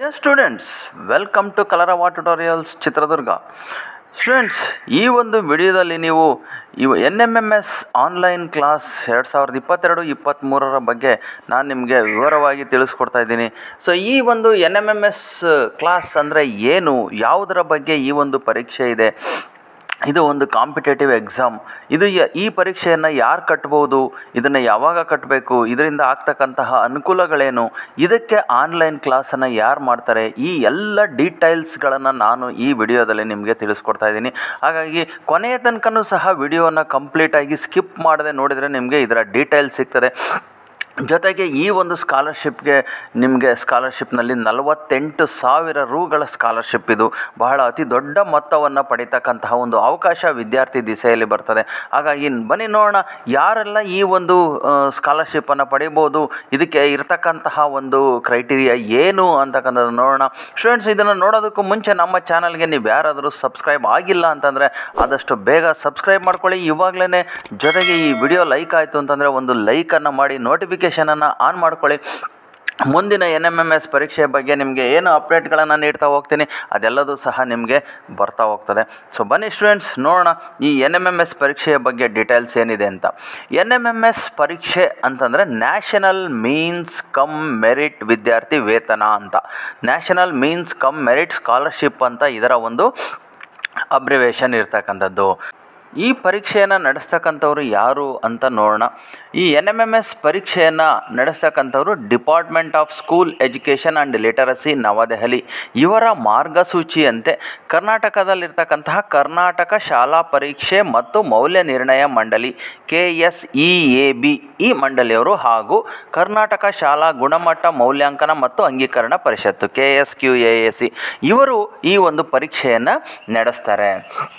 Yes, students, welcome to Kalarava Tutorials Chitradurga students ಈ ಒಂದು ವಿಡಿಯೋದಲ್ಲಿ ನೀವು ಇವು N M M S online class ಎರಡು ಸಾವಿರದ ಇಪ್ಪತ್ತೆರಡು ಇಪ್ಪತ್ತ್ಮೂರರ ಬಗ್ಗೆ ನಾನು ನಿಮಗೆ ವಿವರವಾಗಿ ತಿಳಿಸ್ಕೊಡ್ತಾ ಇದ್ದೀನಿ ಸೊ ಈ ಒಂದು N M M S class ಅಂದರೆ ಏನು ಯಾವುದರ ಬಗ್ಗೆ ಈ ಒಂದು ಪರೀಕ್ಷೆ ಇದೆ ಇದು ಒಂದು ಕಾಂಪಿಟೇಟಿವ್ ಎಕ್ಸಾಮ್ ಇದು ಯ- ಈ ಪರೀಕ್ಷೆಯನ್ನು ಯಾರು ಕಟ್ಬೋದು ಇದನ್ನು ಯಾವಾಗ ಕಟ್ಟಬೇಕು ಇದರಿಂದ ಆಗ್ತಕ್ಕಂತಹ ಅನುಕೂಲಗಳೇನು ಇದಕ್ಕೆ ಆನ್ಲೈನ್ ಕ್ಲಾಸನ್ನು ಯಾರು ಮಾಡ್ತಾರೆ ಈ ಎಲ್ಲ ಡೀಟೇಲ್ಸ್ಗಳನ್ನು ನಾನು ಈ ವಿಡಿಯೋದಲ್ಲಿ ನಿಮಗೆ ತಿಳಿಸ್ಕೊಡ್ತಾ ಇದ್ದೀನಿ ಹಾಗಾಗಿ ಕೊನೆಯ ತನಕನೂ ಸಹ ವಿಡಿಯೋನ ಕಂಪ್ಲೀಟಾಗಿ ಸ್ಕಿಪ್ ಮಾಡದೆ ನೋಡಿದರೆ ನಿಮಗೆ ಇದರ ಡೀಟೇಲ್ಸ್ ಸಿಗ್ತದೆ ಜೊತೆಗೆ ಈ ಒಂದು ಸ್ಕಾಲರ್ಶಿಪ್ಗೆ ನಿಮಗೆ ಸ್ಕಾಲರ್ಶಿಪ್ನಲ್ಲಿ ನಲವತ್ತೆಂಟು ಸಾವಿರ ರೂಗಳ ಸ್ಕಾಲರ್ಶಿಪ್ ಇದು ಬಹಳ ಅತಿ ದೊಡ್ಡ ಮೊತ್ತವನ್ನು ಪಡಿತಕ್ಕಂತಹ ಒಂದು ಅವಕಾಶ ವಿದ್ಯಾರ್ಥಿ ದಿಸೆಯಲ್ಲಿ ಬರ್ತದೆ ಹಾಗಾಗಿ ಬನ್ನಿ ನೋಡೋಣ ಯಾರೆಲ್ಲ ಈ ಒಂದು ಸ್ಕಾಲರ್ಶಿಪ್ಪನ್ನು ಪಡಿಬೋದು ಇದಕ್ಕೆ ಇರತಕ್ಕಂತಹ ಒಂದು ಕ್ರೈಟೀರಿಯಾ ಏನು ಅಂತಕ್ಕಂಥದ್ದು ನೋಡೋಣ ಸ್ಟೂಡೆಂಟ್ಸ್ ಇದನ್ನು ನೋಡೋದಕ್ಕೂ ಮುಂಚೆ ನಮ್ಮ ಚಾನಲ್ಗೆ ನೀವು ಯಾರಾದರೂ ಸಬ್ಸ್ಕ್ರೈಬ್ ಆಗಿಲ್ಲ ಅಂತಂದರೆ ಆದಷ್ಟು ಬೇಗ ಸಬ್ಸ್ಕ್ರೈಬ್ ಮಾಡ್ಕೊಳ್ಳಿ ಇವಾಗಲೇ ಜೊತೆಗೆ ಈ ವಿಡಿಯೋ ಲೈಕ್ ಆಯಿತು ಅಂತಂದರೆ ಒಂದು ಲೈಕನ್ನು ಮಾಡಿ ನೋಟಿಫಿಕೇಷನನ್ನು ಆನ್ ಮಾಡ್ಕೊಳ್ಳಿ ಮುಂದಿನ ಎನ್ ಎಮ್ ಎಮ್ ಎಸ್ ಪರೀಕ್ಷೆ ಬಗ್ಗೆ ನಿಮಗೆ ಏನು ಅಪ್ಡೇಟ್ಗಳನ್ನು ನೀಡ್ತಾ ಹೋಗ್ತೀನಿ ಅದೆಲ್ಲದೂ ಸಹ ನಿಮಗೆ ಬರ್ತಾ ಹೋಗ್ತದೆ ಸೊ ಬನ್ನಿ ಸ್ಟೂಡೆಂಟ್ಸ್ ನೋಡೋಣ ಈ ಎನ್ ಎಮ್ ಎಮ್ ಎಸ್ ಪರೀಕ್ಷೆಯ ಬಗ್ಗೆ ಡೀಟೇಲ್ಸ್ ಏನಿದೆ ಅಂತ ಎನ್ ಎಮ್ ಎಮ್ ಎಸ್ ಪರೀಕ್ಷೆ ಅಂತಂದರೆ ನ್ಯಾಷನಲ್ ಮೀನ್ಸ್ ಕಮ್ ಮೆರಿಟ್ ವಿದ್ಯಾರ್ಥಿ ವೇತನ ಅಂತ national means cum merit scholarship ಅಂತ ಇದರ ಒಂದು ಅಬ್ರಿವೇಷನ್ ಇರ್ತಕ್ಕಂಥದ್ದು ಈ ಪರೀಕ್ಷೆಯನ್ನು ನಡೆಸ್ತಕ್ಕಂಥವ್ರು ಯಾರು ಅಂತ ನೋಡೋಣ ಈ ಎನ್ ಎಮ್ ಎಮ್ ಎಸ್ ಪರೀಕ್ಷೆಯನ್ನು ನಡೆಸ್ತಕ್ಕಂಥವ್ರು department of school education and literacy Navadehali ಇವರ ಮಾರ್ಗಸೂಚಿಯಂತೆ ಕರ್ನಾಟಕದಲ್ಲಿರ್ತಕ್ಕಂತಹ ಕರ್ನಾಟಕ ಶಾಲಾ ಪರೀಕ್ಷೆ ಮತ್ತು ಮೌಲ್ಯ ನಿರ್ಣಯ ಮಂಡಳಿ K S E A B ಈ ಮಂಡಳಿಯವರು ಹಾಗೂ ಕರ್ನಾಟಕ ಶಾಲಾ ಗುಣಮಟ್ಟ ಮೌಲ್ಯಾಂಕನ ಮತ್ತು ಅಂಗೀಕರಣ ಪರಿಷತ್ತು K S Q A A C ಇವರು ಈ ಒಂದು ಪರೀಕ್ಷೆಯನ್ನು ನಡೆಸ್ತಾರೆ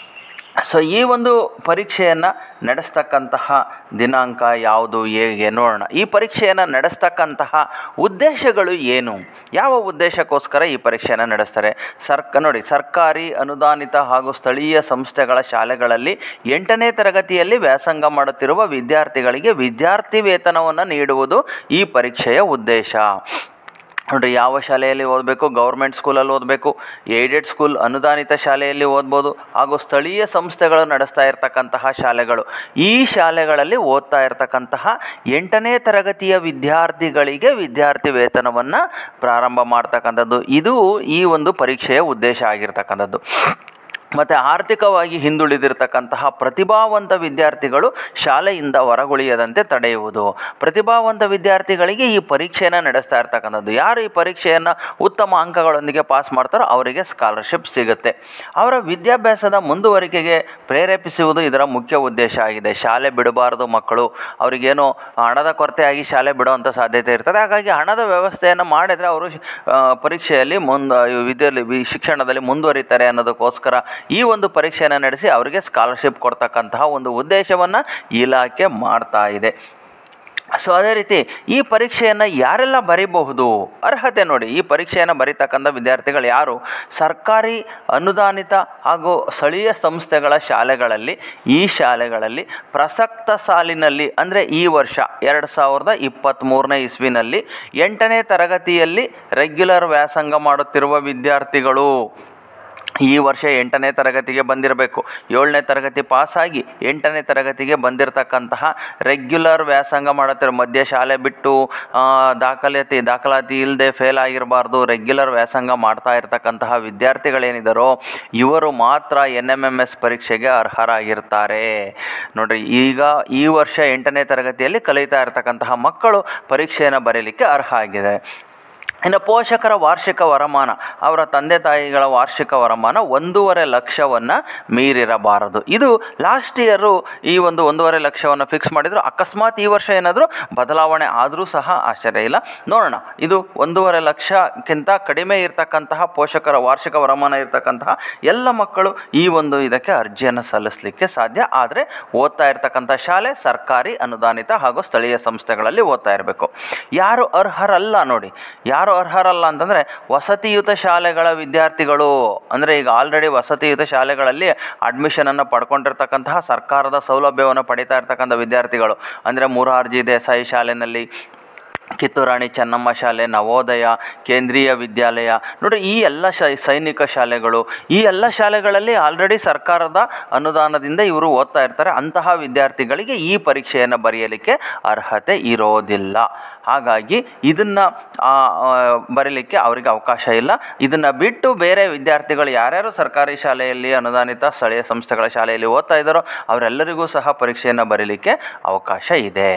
ಸೊ ಈ ಒಂದು ಪರೀಕ್ಷೆಯನ್ನು ನಡೆಸ್ತಕ್ಕಂತಹ ದಿನಾಂಕ ಯಾವುದು ಹೇಗೆ ನೋಡೋಣ ಈ ಪರೀಕ್ಷೆಯನ್ನು ನಡೆಸ್ತಕ್ಕಂತಹ ಉದ್ದೇಶಗಳು ಏನು ಯಾವ ಉದ್ದೇಶಕ್ಕೋಸ್ಕರ ಈ ಪರೀಕ್ಷೆಯನ್ನು ನಡೆಸ್ತಾರೆ ಸರ್ಕ ನೋಡಿ ಸರ್ಕಾರಿ ಅನುದಾನಿತ ಹಾಗೂ ಸ್ಥಳೀಯ ಸಂಸ್ಥೆಗಳ ಶಾಲೆಗಳಲ್ಲಿ ಎಂಟನೇ ತರಗತಿಯಲ್ಲಿ ವ್ಯಾಸಂಗ ಮಾಡುತ್ತಿರುವ ವಿದ್ಯಾರ್ಥಿಗಳಿಗೆ ವಿದ್ಯಾರ್ಥಿ ವೇತನವನ್ನು ನೀಡುವುದು ಈ ಪರೀಕ್ಷೆಯ ಉದ್ದೇಶ ನೋಡಿರಿ ಯಾವ ಶಾಲೆಯಲ್ಲಿ ಓದಬೇಕು ಗೌರ್ಮೆಂಟ್ ಸ್ಕೂಲಲ್ಲಿ ಓದಬೇಕು ಏಡೆಡ್ ಸ್ಕೂಲ್ ಅನುದಾನಿತ ಶಾಲೆಯಲ್ಲಿ ಓದ್ಬೋದು ಹಾಗೂ ಸ್ಥಳೀಯ ಸಂಸ್ಥೆಗಳು ನಡೆಸ್ತಾ ಇರತಕ್ಕಂತಹ ಶಾಲೆಗಳು ಈ ಶಾಲೆಗಳಲ್ಲಿ ಓದ್ತಾ ಇರತಕ್ಕಂತಹ ಎಂಟನೇ ತರಗತಿಯ ವಿದ್ಯಾರ್ಥಿಗಳಿಗೆ ವಿದ್ಯಾರ್ಥಿ ವೇತನವನ್ನು ಪ್ರಾರಂಭ ಮಾಡ್ತಕ್ಕಂಥದ್ದು ಇದು ಈ ಒಂದು ಪರೀಕ್ಷೆಯ ಉದ್ದೇಶ ಆಗಿರ್ತಕ್ಕಂಥದ್ದು ಮತ್ತು ಆರ್ಥಿಕವಾಗಿ ಹಿಂದುಳಿದಿರ್ತಕ್ಕಂತಹ ಪ್ರತಿಭಾವಂತ ವಿದ್ಯಾರ್ಥಿಗಳು ಶಾಲೆಯಿಂದ ಹೊರಗುಳಿಯದಂತೆ ತಡೆಯುವುದು ಪ್ರತಿಭಾವಂತ ವಿದ್ಯಾರ್ಥಿಗಳಿಗೆ ಈ ಪರೀಕ್ಷೆಯನ್ನು ನಡೆಸ್ತಾ ಇರ್ತಕ್ಕಂಥದ್ದು ಯಾರು ಈ ಪರೀಕ್ಷೆಯನ್ನು ಉತ್ತಮ ಅಂಕಗಳೊಂದಿಗೆ ಪಾಸ್ ಮಾಡ್ತಾರೋ ಅವರಿಗೆ ಸ್ಕಾಲರ್ಶಿಪ್ ಸಿಗುತ್ತೆ ಅವರ ವಿದ್ಯಾಭ್ಯಾಸದ ಮುಂದುವರಿಕೆಗೆ ಪ್ರೇರೇಪಿಸುವುದು ಇದರ ಮುಖ್ಯ ಉದ್ದೇಶ ಆಗಿದೆ ಶಾಲೆ ಬಿಡಬಾರದು ಮಕ್ಕಳು ಅವರಿಗೇನು ಹಣದ ಕೊರತೆಯಾಗಿ ಶಾಲೆ ಬಿಡುವಂಥ ಸಾಧ್ಯತೆ ಇರ್ತದೆ ಹಾಗಾಗಿ ಹಣದ ವ್ಯವಸ್ಥೆಯನ್ನು ಮಾಡಿದರೆ ಅವರು ಆ, ಪರೀಕ್ಷೆಯಲ್ಲಿ ಮುಂದೆ ವಿದ್ಯೆಯಲ್ಲಿ ವಿ- ಶಿಕ್ಷಣದಲ್ಲಿ ಮುಂದುವರಿತಾರೆ ಅನ್ನೋದಕ್ಕೋಸ್ಕರ ಈ ಒಂದು ಪರೀಕ್ಷೆಯನ್ನು ನಡೆಸಿ ಅವರಿಗೆ ಸ್ಕಾಲರ್ಶಿಪ್ ಕೊಡ್ತಕ್ಕಂತಹ ಒಂದು ಉದ್ದೇಶವನ್ನು ಇಲಾಖೆ ಮಾಡ್ತಾ ಇದೆ ಸೊ ಅದೇ ರೀತಿ ಈ ಪರೀಕ್ಷೆಯನ್ನು ಯಾರೆಲ್ಲ ಬರೀಬಹುದು ಅರ್ಹತೆ ನೋಡಿ ಈ ಪರೀಕ್ಷೆಯನ್ನು ಬರೀತಕ್ಕಂಥ ವಿದ್ಯಾರ್ಥಿಗಳು ಯಾರು ಸರ್ಕಾರಿ ಅನುದಾನಿತ ಹಾಗೂ ಸ್ಥಳೀಯ ಸಂಸ್ಥೆಗಳ ಶಾಲೆಗಳಲ್ಲಿ ಈ ಶಾಲೆಗಳಲ್ಲಿ ಪ್ರಸಕ್ತ ಸಾಲಿನಲ್ಲಿ ಅಂದರೆ ಈ ವರ್ಷ ಎರಡು ಸಾವಿರದ ಇಪ್ಪತ್ತ್ಮೂರನೇ ಇಸ್ವಿನಲ್ಲಿ ಎಂಟನೇ ತರಗತಿಯಲ್ಲಿ ರೆಗ್ಯುಲರ್ ವ್ಯಾಸಂಗ ಮಾಡುತ್ತಿರುವ ವಿದ್ಯಾರ್ಥಿಗಳು ಈ ವರ್ಷ ಎಂಟನೇ ತರಗತಿಗೆ ಬಂದಿರಬೇಕು ಏಳನೇ ತರಗತಿ ಪಾಸಾಗಿ ಎಂಟನೇ ತರಗತಿಗೆ ಬಂದಿರತಕ್ಕಂತಹ ರೆಗ್ಯುಲರ್ ವ್ಯಾಸಂಗ ಮಾಡುತ್ತಿರೋ ಮಧ್ಯ ಶಾಲೆ ಬಿಟ್ಟು ಆ, ದಾಖಲಾತಿ ದಾಖಲಾತಿ ಇಲ್ಲದೆ ಫೇಲ್ ಆಗಿರಬಾರ್ದು ರೆಗ್ಯುಲರ್ ವ್ಯಾಸಂಗ ಮಾಡ್ತಾ ಇರತಕ್ಕಂತಹ ವಿದ್ಯಾರ್ಥಿಗಳೇನಿದ್ದಾರೋ ಇವರು ಮಾತ್ರ ಎನ್ ಎಮ್ ಎಮ್ ಎಸ್ ಪರೀಕ್ಷೆಗೆ ಅರ್ಹರಾಗಿರ್ತಾರೆ ನೋಡ್ರಿ ಈಗ ಈ ವರ್ಷ ಎಂಟನೇ ತರಗತಿಯಲ್ಲಿ ಕಲಿತಾ ಇರತಕ್ಕಂತಹ ಮಕ್ಕಳು ಪರೀಕ್ಷೆಯನ್ನು ಬರೀಲಿಕ್ಕೆ ಅರ್ಹ ಆಗಿದೆ ಇನ್ನು ಪೋಷಕರ ವಾರ್ಷಿಕ ವರಮಾನ ಅವರ ತಂದೆ ತಾಯಿಗಳ ವಾರ್ಷಿಕ ವರಮಾನ ಒಂದೂವರೆ ಲಕ್ಷವನ್ನು ಮೀರಿರಬಾರದು ಇದು ಲಾಸ್ಟ್ ಇಯರು ಈ ಒಂದು ಒಂದೂವರೆ ಲಕ್ಷವನ್ನು ಫಿಕ್ಸ್ ಮಾಡಿದ್ರು ಅಕಸ್ಮಾತ್ ಈ ವರ್ಷ ಏನಾದರೂ ಬದಲಾವಣೆ ಆದರೂ ಸಹ ಆಶ್ಚರ್ಯ ಇಲ್ಲ ನೋಡೋಣ ಇದು ಒಂದೂವರೆ ಲಕ್ಷಕ್ಕಿಂತ ಕಡಿಮೆ ಇರತಕ್ಕಂತಹ ಪೋಷಕರ ವಾರ್ಷಿಕ ವರಮಾನ ಇರತಕ್ಕಂತಹ ಎಲ್ಲ ಮಕ್ಕಳು ಈ ಒಂದು ಇದಕ್ಕೆ ಅರ್ಜಿಯನ್ನು ಸಲ್ಲಿಸಲಿಕ್ಕೆ ಸಾಧ್ಯ ಆದರೆ ಓದ್ತಾ ಇರತಕ್ಕಂಥ ಶಾಲೆ ಸರ್ಕಾರಿ ಅನುದಾನಿತ ಹಾಗೂ ಸ್ಥಳೀಯ ಸಂಸ್ಥೆಗಳಲ್ಲಿ ಓದ್ತಾ ಇರಬೇಕು ಯಾರು ಅರ್ಹರಲ್ಲ ನೋಡಿ ಯಾರು ಅರ್ಹರಲ್ಲ ಅಂತಂದರೆ ವಸತಿಯುತ ಶಾಲೆಗಳ ವಿದ್ಯಾರ್ಥಿಗಳು ಅಂದರೆ ಈಗ ಆಲ್ರೆಡಿ ವಸತಿಯುತ ಶಾಲೆಗಳಲ್ಲಿ ಅಡ್ಮಿಷನನ್ನು ಪಡ್ಕೊಂಡಿರ್ತಕ್ಕಂತಹ ಸರ್ಕಾರದ ಸೌಲಭ್ಯವನ್ನು ಪಡಿತಾ ಇರ್ತಕ್ಕಂಥ ವಿದ್ಯಾರ್ಥಿಗಳು ಅಂದರೆ ಮುರಾರ್ಜಿ ದೇಸಾಯಿ ಶಾಲೆಯಲ್ಲಿ ಕಿತ್ತೂರಾಣಿ ಚೆನ್ನಮ್ಮ ಶಾಲೆ ನವೋದಯ ಕೇಂದ್ರೀಯ ವಿದ್ಯಾಲಯ ನೋಡಿರಿ ಈ ಎಲ್ಲ ಶ ಸೈನಿಕ ಶಾಲೆಗಳು ಈ ಎಲ್ಲ ಶಾಲೆಗಳಲ್ಲಿ ಆಲ್ರೆಡಿ ಸರ್ಕಾರದ ಅನುದಾನದಿಂದ ಇವರು ಓದ್ತಾ ಇರ್ತಾರೆ ಅಂತಹ ವಿದ್ಯಾರ್ಥಿಗಳಿಗೆ ಈ ಪರೀಕ್ಷೆಯನ್ನು ಬರೆಯಲಿಕ್ಕೆ ಅರ್ಹತೆ ಇರೋದಿಲ್ಲ ಹಾಗಾಗಿ ಇದನ್ನು ಬರೀಲಿಕ್ಕೆ ಅವರಿಗೆ ಅವಕಾಶ ಇಲ್ಲ ಇದನ್ನು ಬಿಟ್ಟು ಬೇರೆ ವಿದ್ಯಾರ್ಥಿಗಳು ಯಾರ್ಯಾರು ಸರ್ಕಾರಿ ಶಾಲೆಯಲ್ಲಿ ಅನುದಾನಿತ ಸ್ಥಳೀಯ ಸಂಸ್ಥೆಗಳ ಶಾಲೆಯಲ್ಲಿ ಓದ್ತಾ ಇದ್ದಾರೋ ಅವರೆಲ್ಲರಿಗೂ ಸಹ ಪರೀಕ್ಷೆಯನ್ನು ಬರೀಲಿಕ್ಕೆ ಅವಕಾಶ ಇದೆ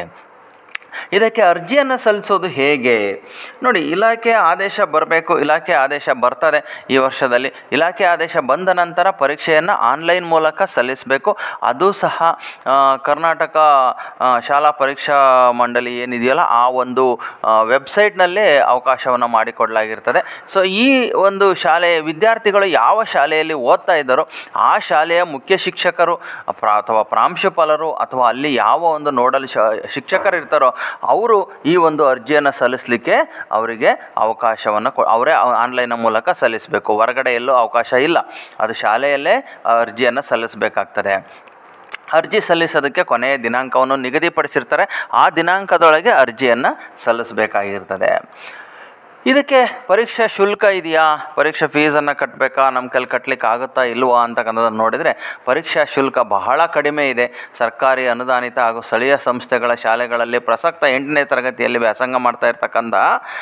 ಇದಕ್ಕೆ ಅರ್ಜಿಯನ್ನು ಸಲ್ಲಿಸೋದು ಹೇಗೆ ನೋಡಿ ಇಲಾಖೆ ಆದೇಶ ಬರಬೇಕು ಇಲಾಖೆ ಆದೇಶ ಬರ್ತದೆ ಈ ವರ್ಷದಲ್ಲಿ ಇಲಾಖೆ ಆದೇಶ ಬಂದ ನಂತರ ಪರೀಕ್ಷೆಯನ್ನು ಆನ್ಲೈನ್ ಮೂಲಕ ಸಲ್ಲಿಸಬೇಕು ಅದು ಸಹ ಆ, ಕರ್ನಾಟಕ ಆ, ಶಾಲಾ ಪರೀಕ್ಷಾ ಮಂಡಳಿ ಏನಿದೆಯಲ್ಲ ಆ ಒಂದು ವೆಬ್ಸೈಟ್ನಲ್ಲೇ ಅವಕಾಶವನ್ನು ಮಾಡಿಕೊಡಲಾಗಿರ್ತದೆ ಸೊ ಈ ಒಂದು ಶಾಲೆಯ ವಿದ್ಯಾರ್ಥಿಗಳು ಯಾವ ಶಾಲೆಯಲ್ಲಿ ಓದ್ತಾ ಇದ್ದಾರೋ ಆ ಶಾಲೆಯ ಮುಖ್ಯ ಶಿಕ್ಷಕರು ಪ್ರಾ ಅಥವಾ ಪ್ರಾಂಶುಪಾಲರು ಅಥವಾ ಅಲ್ಲಿ ಯಾವ ಒಂದು ನೋಡಲ್ ಶ ಶಿಕ್ಷಕರು ಇರ್ತಾರೋ ಅವರು ಈ ಒಂದು ಅರ್ಜಿಯನ್ನು ಸಲ್ಲಿಸಲಿಕ್ಕೆ ಅವರಿಗೆ ಅವಕಾಶವನ್ನು ಕೊ ಅವರೇ ಆನ್ಲೈನ್ ಮೂಲಕ ಸಲ್ಲಿಸಬೇಕು ಹೊರಗಡೆ ಎಲ್ಲೂ ಅವಕಾಶ ಇಲ್ಲ ಅದು ಶಾಲೆಯಲ್ಲೇ ಆ ಅರ್ಜಿಯನ್ನು ಸಲ್ಲಿಸಬೇಕಾಗ್ತದೆ ಅರ್ಜಿ ಸಲ್ಲಿಸೋದಕ್ಕೆ ಕೊನೆಯ ದಿನಾಂಕವನ್ನು ನಿಗದಿಪಡಿಸಿರ್ತಾರೆ ಆ ದಿನಾಂಕದೊಳಗೆ ಅರ್ಜಿಯನ್ನು ಸಲ್ಲಿಸಬೇಕಾಗಿರ್ತದೆ ಇದಕ್ಕೆ ಪರೀಕ್ಷಾ ಶುಲ್ಕ ಇದೆಯಾ ಪರೀಕ್ಷಾ ಫೀಸನ್ನು ಕಟ್ಟಬೇಕಾ ನಮ್ಮ ಕೈಲಿ ಕಟ್ಟಲಿಕ್ಕೆ ಆಗುತ್ತಾ ಇಲ್ವಾ ಅಂತಕ್ಕಂಥದ್ದನ್ನು ನೋಡಿದರೆ ಪರೀಕ್ಷಾ ಶುಲ್ಕ ಬಹಳ ಕಡಿಮೆ ಇದೆ ಸರ್ಕಾರಿ ಅನುದಾನಿತ ಹಾಗೂ ಸ್ಥಳೀಯ ಸಂಸ್ಥೆಗಳ ಶಾಲೆಗಳಲ್ಲಿ ಪ್ರಸಕ್ತ ಎಂಟನೇ ತರಗತಿಯಲ್ಲಿ ವ್ಯಾಸಂಗ ಮಾಡ್ತಾ ಇರ್ತಕ್ಕಂಥ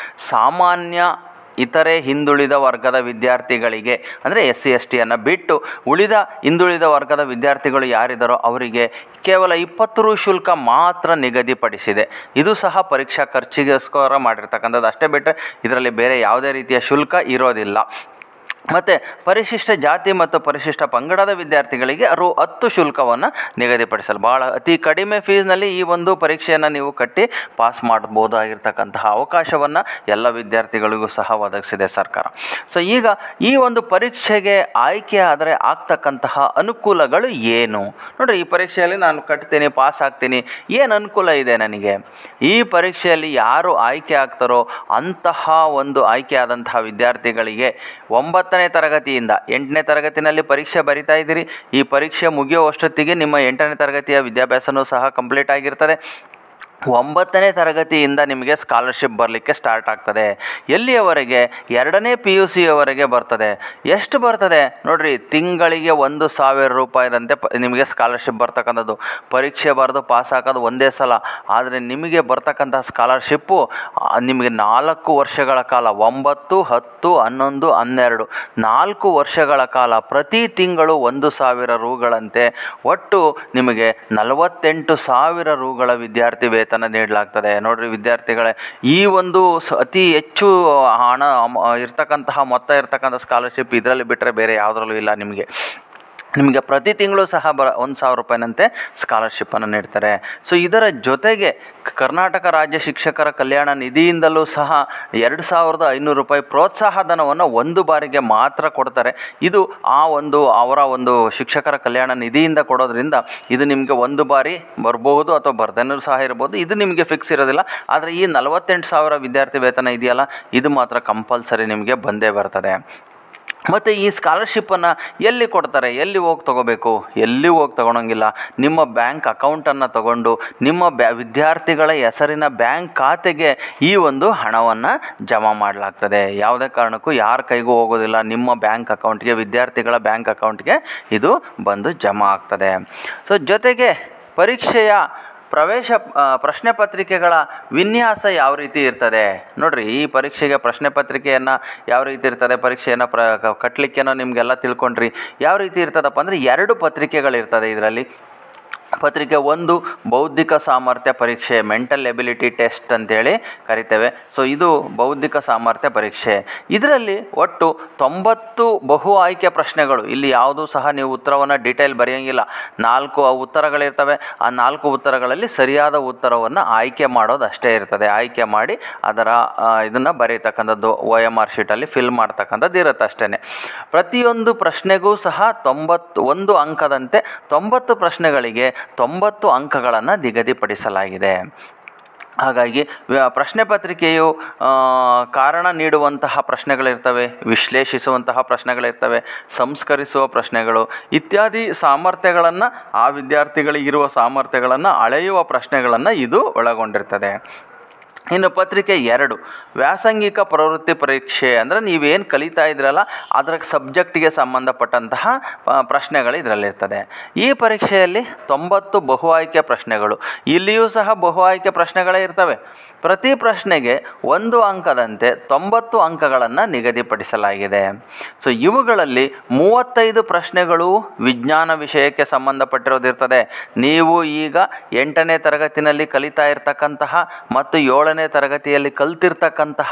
ಸಾಮಾನ್ಯ ಇತರೆ ಹಿಂದುಳಿದ ವರ್ಗದ ವಿದ್ಯಾರ್ಥಿಗಳಿಗೆ ಅಂದರೆ ಎಸ್ ಸಿ ಎಸ್ ಟಿಯನ್ನು ಬಿಟ್ಟು ಉಳಿದ ಹಿಂದುಳಿದ ವರ್ಗದ ವಿದ್ಯಾರ್ಥಿಗಳು ಯಾರಿದ್ದಾರೋ ಅವರಿಗೆ ಕೇವಲ ಇಪ್ಪತ್ತು ರು ಶುಲ್ಕ ಮಾತ್ರ ನಿಗದಿಪಡಿಸಿದೆ ಇದು ಸಹ ಪರೀಕ್ಷಾ ಖರ್ಚಿಗೋಸ್ಕರ ಮಾಡಿರ್ತಕ್ಕಂಥದ್ದು ಅಷ್ಟೇ ಬಿಟ್ಟರೆ ಇದರಲ್ಲಿ ಬೇರೆ ಯಾವುದೇ ರೀತಿಯ ಶುಲ್ಕ ಇರೋದಿಲ್ಲ ಮತ್ತು ಪರಿಶಿಷ್ಟ ಜಾತಿ ಮತ್ತು ಪರಿಶಿಷ್ಟ ಪಂಗಡದ ವಿದ್ಯಾರ್ಥಿಗಳಿಗೆ ರು ಹತ್ತು ಶುಲ್ಕವನ್ನು ನಿಗದಿಪಡಿಸಲು ಭಾಳ ಅತಿ ಕಡಿಮೆ ಫೀಸ್ನಲ್ಲಿ ಈ ಒಂದು ಪರೀಕ್ಷೆಯನ್ನು ನೀವು ಕಟ್ಟಿ ಪಾಸ್ ಮಾಡ್ಬೋದಾಗಿರ್ತಕ್ಕಂತಹ ಅವಕಾಶವನ್ನು ಎಲ್ಲ ವಿದ್ಯಾರ್ಥಿಗಳಿಗೂ ಸಹ ಒದಗಿಸಿದೆ ಸರ್ಕಾರ ಸೊ ಈಗ ಈ ಒಂದು ಪರೀಕ್ಷೆಗೆ ಆಯ್ಕೆ ಆದರೆ ಆಗ್ತಕ್ಕಂತಹ ಅನುಕೂಲಗಳು ಏನು ನೋಡಿರಿ ಈ ಪರೀಕ್ಷೆಯಲ್ಲಿ ನಾನು ಕಟ್ತೀನಿ ಪಾಸ್ ಆಗ್ತೀನಿ ಏನು ಅನುಕೂಲ ಇದೆ ನನಗೆ ಈ ಪರೀಕ್ಷೆಯಲ್ಲಿ ಯಾರು ಆಯ್ಕೆ ಆಗ್ತಾರೋ ಅಂತಹ ಒಂದು ಆಯ್ಕೆ ಆದಂತಹ ವಿದ್ಯಾರ್ಥಿಗಳಿಗೆ ಒಂಬತ್ತನೇ ತರಗತಿಯಿಂದ ಎಂಟನೇ ತರಗತಿನಲ್ಲಿ ಪರೀಕ್ಷೆ ಬರಿತಾ ಇದ್ದೀರಿ ಈ ಪರೀಕ್ಷೆ ಮುಗಿಯುವಷ್ಟೊತ್ತಿಗೆ ನಿಮ್ಮ ಎಂಟನೇ ತರಗತಿಯ ವಿದ್ಯಾಭ್ಯಾಸನೂ ಸಹ ಕಂಪ್ಲೀಟ್ ಆಗಿರ್ತದೆ ಒಂಬತ್ತನೇ ತರಗತಿಯಿಂದ ನಿಮಗೆ ಸ್ಕಾಲರ್ಶಿಪ್ ಬರಲಿಕ್ಕೆ ಸ್ಟಾರ್ಟ್ ಆಗ್ತದೆ ಎಲ್ಲಿಯವರೆಗೆ ಎರಡನೇ ಪಿ ಯು ಸಿಯವರೆಗೆ ಬರ್ತದೆ ಎಷ್ಟು ಬರ್ತದೆ ನೋಡಿರಿ ತಿಂಗಳಿಗೆ ಒಂದು ಸಾವಿರ ರೂಪಾಯಿದಂತೆ ಪ ನಿಮಗೆ ಸ್ಕಾಲರ್ಶಿಪ್ ಬರ್ತಕ್ಕಂಥದ್ದು ಪರೀಕ್ಷೆ ಬರೆದು ಪಾಸ್ ಹಾಕೋದು ಒಂದೇ ಸಲ ಆದರೆ ನಿಮಗೆ ಬರ್ತಕ್ಕಂಥ ಸ್ಕಾಲರ್ಶಿಪ್ಪು ಆ, ನಿಮಗೆ ನಾಲ್ಕು ವರ್ಷಗಳ ಕಾಲ ಒಂಬತ್ತು ಹತ್ತು ಹನ್ನೊಂದು ಹನ್ನೆರಡು ನಾಲ್ಕು ವರ್ಷಗಳ ಕಾಲ ಪ್ರತಿ ತಿಂಗಳು ಒಂದು ಸಾವಿರ ರೂಗಳಂತೆ ಒಟ್ಟು ನಿಮಗೆ ನಲವತ್ತೆಂಟು ಸಾವಿರ ರೂಗಳ ವಿದ್ಯಾರ್ಥಿ ವೇತನ ನೀಡಲಾಗ್ತದೆ ನೋಡ್ರಿ ವಿದ್ಯಾರ್ಥಿಗಳೇ ಈ ಒಂದು ಸ ಅತಿ ಹೆಚ್ಚು ಹಣ ಅಮ- ಇರ್ತಕ್ಕಂತಹ ಮೊತ್ತ ಇರ್ತಕ್ಕಂಥ ಸ್ಕಾಲರ್ಶಿಪ್ ಇದರಲ್ಲಿ ಬಿಟ್ಟರೆ ಬೇರೆ ಯಾವುದ್ರಲ್ಲೂ ಇಲ್ಲ ನಿಮಗೆ ನಿಮಗೆ ಪ್ರತಿ ತಿಂಗಳು ಸಹ ಬ ಒಂದು ಸಾವಿರ ರೂಪಾಯಿನಂತೆ ಸ್ಕಾಲರ್ಶಿಪ್ಪನ್ನು ನೀಡ್ತಾರೆ ಸೊ ಇದರ ಜೊತೆಗೆ ಕ- ಕರ್ನಾಟಕ ರಾಜ್ಯ ಶಿಕ್ಷಕರ ಕಲ್ಯಾಣ ನಿಧಿಯಿಂದಲೂ ಸಹ ಎರಡು ಸಾವಿರದ ಐನೂರು ರೂಪಾಯಿ ಪ್ರೋತ್ಸಾಹ ಧನವನ್ನು ಒಂದು ಬಾರಿಗೆ ಮಾತ್ರ ಕೊಡ್ತಾರೆ ಇದು ಆ ಒಂದು ಅವರ ಒಂದು ಶಿಕ್ಷಕರ ಕಲ್ಯಾಣ ನಿಧಿಯಿಂದ ಕೊಡೋದ್ರಿಂದ ಇದು ನಿಮಗೆ ಒಂದು ಬಾರಿ ಬರ್ಬೋದು ಅಥವಾ ಬರ್ದೇನೂ ಸಹ ಇರ್ಬೋದು ಇದು ನಿಮಗೆ ಫಿಕ್ಸ್ ಇರೋದಿಲ್ಲ ಆದರೆ ಈ ನಲವತ್ತೆಂಟು ಸಾವಿರ ವಿದ್ಯಾರ್ಥಿ ವೇತನ ಇದೆಯಲ್ಲ ಇದು ಮಾತ್ರ ಕಂಪಲ್ಸರಿ ನಿಮಗೆ ಬಂದೇ ಬರ್ತದೆ ಮತ್ತು ಈ ಸ್ಕಾಲರ್ಶಿಪ್ಪನ್ನು ಎಲ್ಲಿ ಕೊಡ್ತಾರೆ ಎಲ್ಲಿ ಹೋಗಿ ತೊಗೋಬೇಕು ಎಲ್ಲಿ ಹೋಗಿ ತೊಗೊಳಂಗಿಲ್ಲ ನಿಮ್ಮ ಬ್ಯಾಂಕ್ ಅಕೌಂಟನ್ನು ತಗೊಂಡು ನಿಮ್ಮ ಬ್ಯಾ ವಿದ್ಯಾರ್ಥಿಗಳ ಹೆಸರಿನ ಬ್ಯಾಂಕ್ ಖಾತೆಗೆ ಈ ಒಂದು ಹಣವನ್ನು ಜಮಾ ಮಾಡಲಾಗ್ತದೆ ಯಾವುದೇ ಕಾರಣಕ್ಕೂ ಯಾರ ಕೈಗೂ ಹೋಗೋದಿಲ್ಲ ನಿಮ್ಮ ಬ್ಯಾಂಕ್ ಅಕೌಂಟ್ಗೆ ವಿದ್ಯಾರ್ಥಿಗಳ ಬ್ಯಾಂಕ್ ಅಕೌಂಟ್ಗೆ ಇದು ಬಂದು ಜಮಾ ಆಗ್ತದೆ ಸೊ ಜೊತೆಗೆ ಪರೀಕ್ಷೆಯ ಪ್ರವೇಶ ಆ, ಪ್ರಶ್ನೆ ಪತ್ರಿಕೆಗಳ ವಿನ್ಯಾಸ ಯಾವ ರೀತಿ ಇರ್ತದೆ ನೋಡ್ರಿ ಈ ಪರೀಕ್ಷೆಗೆ ಪ್ರಶ್ನೆ ಪತ್ರಿಕೆಯನ್ನು ಯಾವ ರೀತಿ ಇರ್ತದೆ ಪರೀಕ್ಷೆಯನ್ನು ಪ್ರ ಕಟ್ಟಲಿಕ್ಕೇನೋ ನಿಮಗೆಲ್ಲ ತಿಳ್ಕೊಂಡ್ರಿ ಯಾವ ರೀತಿ ಇರ್ತದಪ್ಪ ಅಂದರೆ ಎರಡು ಪತ್ರಿಕೆಗಳಿರ್ತದೆ ಇದರಲ್ಲಿ ಪತ್ರಿಕೆ ಒಂದು ಬೌದ್ಧಿಕ ಸಾಮರ್ಥ್ಯ ಪರೀಕ್ಷೆ ಮೆಂಟಲ್ ಎಬಿಲಿಟಿ ಟೆಸ್ಟ್ ಅಂತೇಳಿ ಕರಿತೇವೆ ಸೊ ಇದು ಬೌದ್ಧಿಕ ಸಾಮರ್ಥ್ಯ ಪರೀಕ್ಷೆ ಇದರಲ್ಲಿ ಒಟ್ಟು ತೊಂಬತ್ತು ಬಹು ಆಯ್ಕೆ ಪ್ರಶ್ನೆಗಳು ಇಲ್ಲಿ ಯಾವುದೂ ಸಹ ನೀವು ಉತ್ತರವನ್ನು ಡೀಟೇಲ್ ಬರೆಯೋಂಗಿಲ್ಲ ನಾಲ್ಕು ಉತ್ತರಗಳಿರ್ತವೆ ಆ ನಾಲ್ಕು ಉತ್ತರಗಳಲ್ಲಿ ಸರಿಯಾದ ಉತ್ತರವನ್ನು ಆಯ್ಕೆ ಮಾಡೋದು ಅಷ್ಟೇ ಇರ್ತದೆ ಆಯ್ಕೆ ಮಾಡಿ ಅದರ ಇದನ್ನು ಬರೀತಕ್ಕಂಥದ್ದು ಒ ಎಮ್ ಆರ್ ಶೀಟಲ್ಲಿ ಫಿಲ್ ಮಾಡ್ತಕ್ಕಂಥದ್ದು ಇರುತ್ತೆ ಅಷ್ಟೇ ಪ್ರತಿಯೊಂದು ಪ್ರಶ್ನೆಗೂ ಸಹ ತೊಂಬತ್ತು ಒಂದು ಅಂಕದಂತೆ ತೊಂಬತ್ತು ಪ್ರಶ್ನೆಗಳಿಗೆ ತೊಂಬತ್ತು ಅಂಕಗಳನ್ನು ನಿಗದಿಪಡಿಸಲಾಗಿದೆ ಹಾಗಾಗಿ ವ್ಯ- ಪ್ರಶ್ನೆ ಪತ್ರಿಕೆಯು ಆ, ಕಾರಣ ನೀಡುವಂತಹ ಪ್ರಶ್ನೆಗಳಿರ್ತವೆ ವಿಶ್ಲೇಷಿಸುವಂತಹ ಪ್ರಶ್ನೆಗಳಿರ್ತವೆ ಸಂಸ್ಕರಿಸುವ ಪ್ರಶ್ನೆಗಳು ಇತ್ಯಾದಿ ಸಾಮರ್ಥ್ಯಗಳನ್ನು ಆ ವಿದ್ಯಾರ್ಥಿಗಳಿಗಿರುವ ಸಾಮರ್ಥ್ಯಗಳನ್ನು ಅಳೆಯುವ ಪ್ರಶ್ನೆಗಳನ್ನು ಇದು ಒಳಗೊಂಡಿರ್ತದೆ ಇನ್ನು ಪತ್ರಿಕೆ ಎರಡು ವ್ಯಾಸಂಗಿಕ ಪ್ರವೃತ್ತಿ ಪರೀಕ್ಷೆ ಅಂದರೆ ನೀವೇನು ಕಲಿತಾ ಇದ್ರಲ್ಲ ಅದರ ಸಬ್ಜೆಕ್ಟಿಗೆ ಸಂಬಂಧಪಟ್ಟಂತಹ ಆ, ಪ್ರಶ್ನೆಗಳು ಇದರಲ್ಲಿರ್ತದೆ ಈ ಪರೀಕ್ಷೆಯಲ್ಲಿ ತೊಂಬತ್ತು ಬಹು ಆಯ್ಕೆ ಪ್ರಶ್ನೆಗಳು ಇಲ್ಲಿಯೂ ಸಹ ಬಹು ಆಯ್ಕೆ ಪ್ರಶ್ನೆಗಳೇ ಇರ್ತವೆ ಪ್ರತಿ ಪ್ರಶ್ನೆಗೆ ಒಂದು ಅಂಕದಂತೆ ತೊಂಬತ್ತು ಅಂಕಗಳನ್ನು ನಿಗದಿಪಡಿಸಲಾಗಿದೆ ಸೊ ಇವುಗಳಲ್ಲಿ ಮೂವತ್ತೈದು ಪ್ರಶ್ನೆಗಳು ವಿಜ್ಞಾನ ವಿಷಯಕ್ಕೆ ಸಂಬಂಧಪಟ್ಟಿರೋದಿರ್ತದೆ ನೀವು ಈಗ ಎಂಟನೇ ತರಗತಿನಲ್ಲಿ ಕಲಿತಾ ಇರ್ತಕ್ಕಂತಹ ಮತ್ತು ಏಳನೇ ತರಗತಿಯಲ್ಲಿ ಕಲ್ತಿರ್ತಕ್ಕಂತಹ